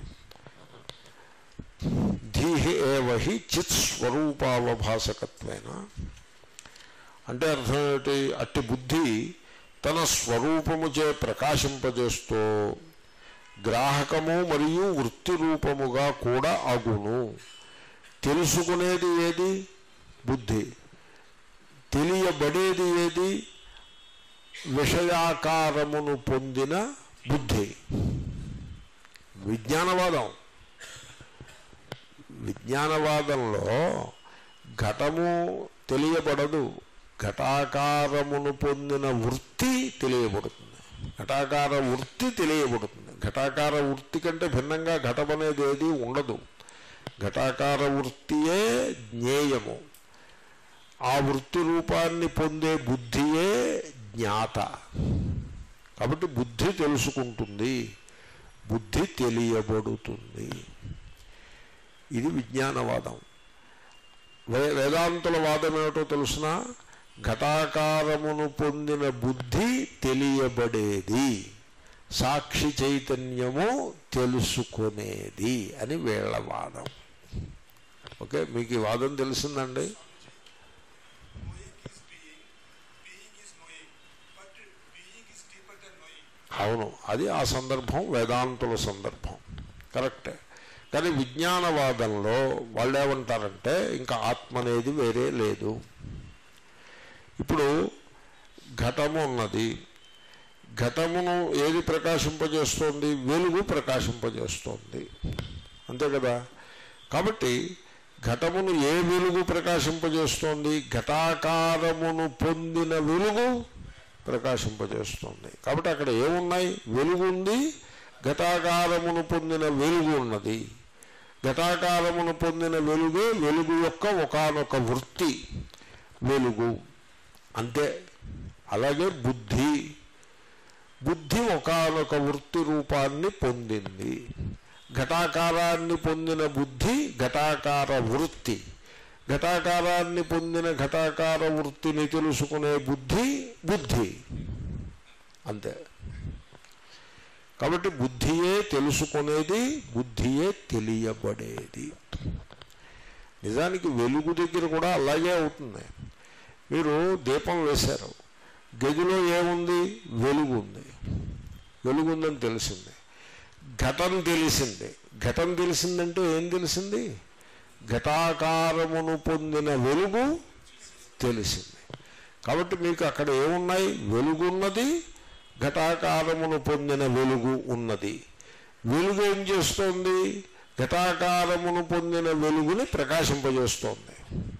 ధీహి ఏవహి చిత్ స్వరూపావభాసకత్వేన అంటే అర్థం ఏమిటి అట్టి బుద్ధి తన స్వరూపముచే ప్రకాశింపజేస్తూ గ్రాహకము మరియు వృత్తి రూపముగా కూడా అగును తెలుసుకునేది ఏది బుద్ధి తెలియబడేది ఏది విషయాకారమును పొందిన బుద్ధి విజ్ఞానవాదం విజ్ఞానవాదంలో ఘటము తెలియబడదు ఘటాకారమును పొందిన వృత్తి తెలియబడుతుంది ఘటాకార వృత్తి తెలియబడుతుంది ఘటాకార వృత్తి కంటే భిన్నంగా ఘటమనేది ఏది ఉండదు ఘటాకార వృత్తియే జ్ఞేయము ఆ వృత్తి రూపాన్ని పొందే బుద్ధియే జ్ఞాత కాబట్టి బుద్ధి తెలుసుకుంటుంది బుద్ధి తెలియబడుతుంది ఇది విజ్ఞానవాదం వే వేదాంతుల వాదం ఏమిటో తెలుసిన ఘటాకారమును పొందిన బుద్ధి తెలియబడేది సాక్షి చైతన్యము తెలుసుకునేది అని వీళ్ళ వాదం ఓకే మీకు ఈ వాదం తెలిసిందండి Knowing is being, being is knowing, but being is deeper than knowing. అవును అది ఆ సందర్భం వేదాంతుల సందర్భం కరెక్టే కానీ విజ్ఞానవాదంలో వాళ్ళు ఏమంటారంటే ఇంకా ఆత్మ అనేది వేరే లేదు ఇప్పుడు ఘటము ఉన్నది ఘటమును ఏది ప్రకాశింపజేస్తోంది వెలుగు ప్రకాశింపజేస్తోంది అంతే కదా కాబట్టి ఘటమును ఏ వెలుగు ప్రకాశింపజేస్తోంది ఘటాకారమును పొందిన వెలుగు ప్రకాశింపజేస్తోంది కాబట్టి అక్కడ ఏమున్నాయి వెలుగు ఉంది ఘటాకారమును పొందిన వెలుగు ఉన్నది ఘటాకారమును పొందిన వెలుగే వెలుగు యొక్క ఒకానొక వృత్తి వెలుగు అంతే అలాగే బుద్ధి బుద్ధి ఒకానొక వృత్తి రూపాన్ని పొందింది ఘటాకారాన్ని పొందిన బుద్ధి ఘటాకార వృత్తి ఘటాకారాన్ని పొందిన ఘటాకార వృత్తిని తెలుసుకునే బుద్ధి బుద్ధి అంతే కాబట్టి బుద్ధియే తెలుసుకునేది బుద్ధియే తెలియబడేది నిజానికి వెలుగు దగ్గర కూడా అలాగే అవుతుంది మీరు దీపం వేశారు గదిలో ఏముంది వెలుగు ఉంది వెలుగు ఉందని తెలిసింది ఘటం తెలిసింది ఘటం తెలిసిందంటే ఏం తెలిసింది ఘటాకారమును పొందిన వెలుగు తెలిసింది కాబట్టి మీకు అక్కడ ఏమున్నాయి వెలుగు ఉన్నది ఘటాకారమును పొందిన వెలుగు ఉన్నది వెలుగు ఏం చేస్తోంది ఘటాకారమును పొందిన వెలుగుని ప్రకాశింపజేస్తోంది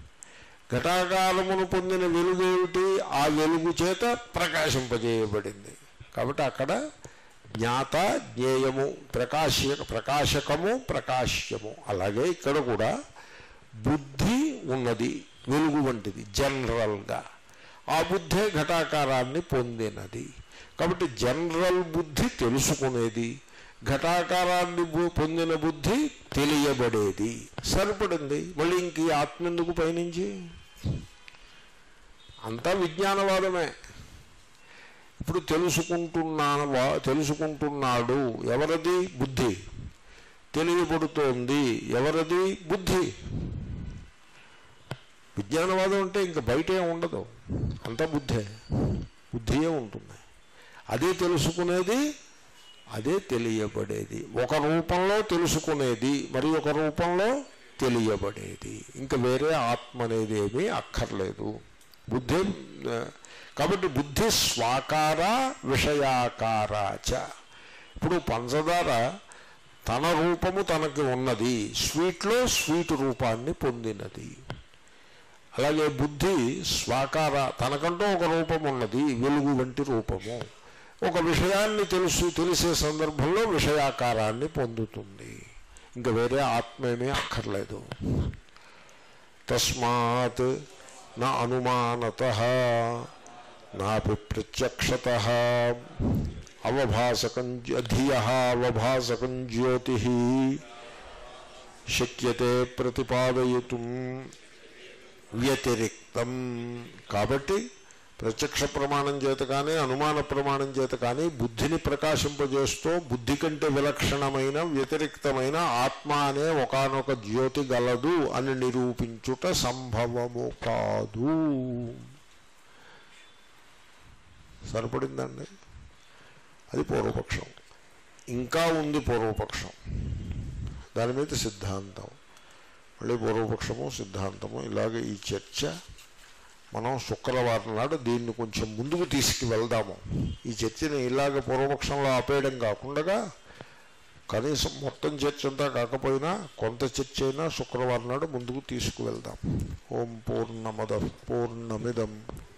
ఘటాకారమును పొందిన వెలుగు ఏమిటి ఆ వెలుగు చేత ప్రకాశింపజేయబడింది కాబట్టి అక్కడ జ్ఞాత జ్ఞేయము ప్రకాశ ప్రకాశకము ప్రకాశ్యము అలాగే ఇక్కడ కూడా బుద్ధి ఉన్నది వెలుగు వంటిది జనరల్గా ఆ బుద్ధే ఘటాకారాన్ని పొందినది కాబట్టి జనరల్ బుద్ధి తెలుసుకునేది ఘటాకారాన్ని బు- పొందిన బుద్ధి తెలియబడేది సరిపడింది మళ్ళీ ఇంక ఈ ఆత్మ ఎందుకు పైనుంచి అంతా విజ్ఞానవాదమే ఇప్పుడు తెలుసుకుంటున్నాను వా- తెలుసుకుంటున్నాడు ఎవరది బుద్ధి తెలియబడుతోంది ఎవరది బుద్ధి విజ్ఞానవాదం అంటే ఇంకా బయటే ఉండదు అంతా బుద్ధే బుద్ధియే ఉంటుంది అదే తెలుసుకునేది అదే తెలియబడేది ఒక రూపంలో తెలుసుకునేది మరి ఒక రూపంలో తెలియబడేది ఇంకా వేరే ఆత్మ అనేది ఏమీ అక్కర్లేదు బుద్ధి ఆ, కాబట్టి బుద్ధి స్వాకార విషయాకారాచ ఇప్పుడు పంచదార తన రూపము తనకి ఉన్నది స్వీట్లో స్వీట్ రూపాన్ని పొందినది అలాగే బుద్ధి స్వాకార తనకంటూ ఒక రూపం ఉన్నది వెలుగు వంటి రూపము ఒక విషయాన్ని తెలుసు తెలిసే సందర్భంలో విషయాకారాన్ని పొందుతుంది ఇంకా వేరే ఆత్మ ఏమీ అక్కర్లేదు తస్మాత్ నా అనుమానత నాపి ప్రత్యక్షత అవభాసకం ధియ అవభాసకం జ్యోతి శక్యతే ప్రతిపాదయతుం వ్యతిరిక్తం కాబట్టి ప్రత్యక్ష ప్రమాణం చేత కానీ అనుమాన ప్రమాణం చేత కానీ బుద్ధిని ప్రకాశింపజేస్తూ బుద్ధి కంటే విలక్షణమైన వ్యతిరిక్తమైన ఆత్మ అనే ఒకనొక జ్యోతి గలదు అని నిరూపించుట సంభవము కాదు సరిపడిందండి అది పూర్వపక్షం ఇంకా ఉంది పూర్వపక్షం దాని మీద సిద్ధాంతం మళ్ళీ పూర్వపక్షము సిద్ధాంతము ఇలాగే ఈ చర్చ మనం శుక్రవారం నాడు దీన్ని కొంచెం ముందుకు తీసుకువెళ్దాము ఈ చర్చని ఇలాగ పూర్వపక్షంలో ఆపేయడం కాకుండా కనీసం మొత్తం చర్చ అంతా కాకపోయినా కొంత చర్చ అయినా శుక్రవారం నాడు ముందుకు తీసుకువెళ్దాం ఓం పూర్ణమద పూర్ణమిదం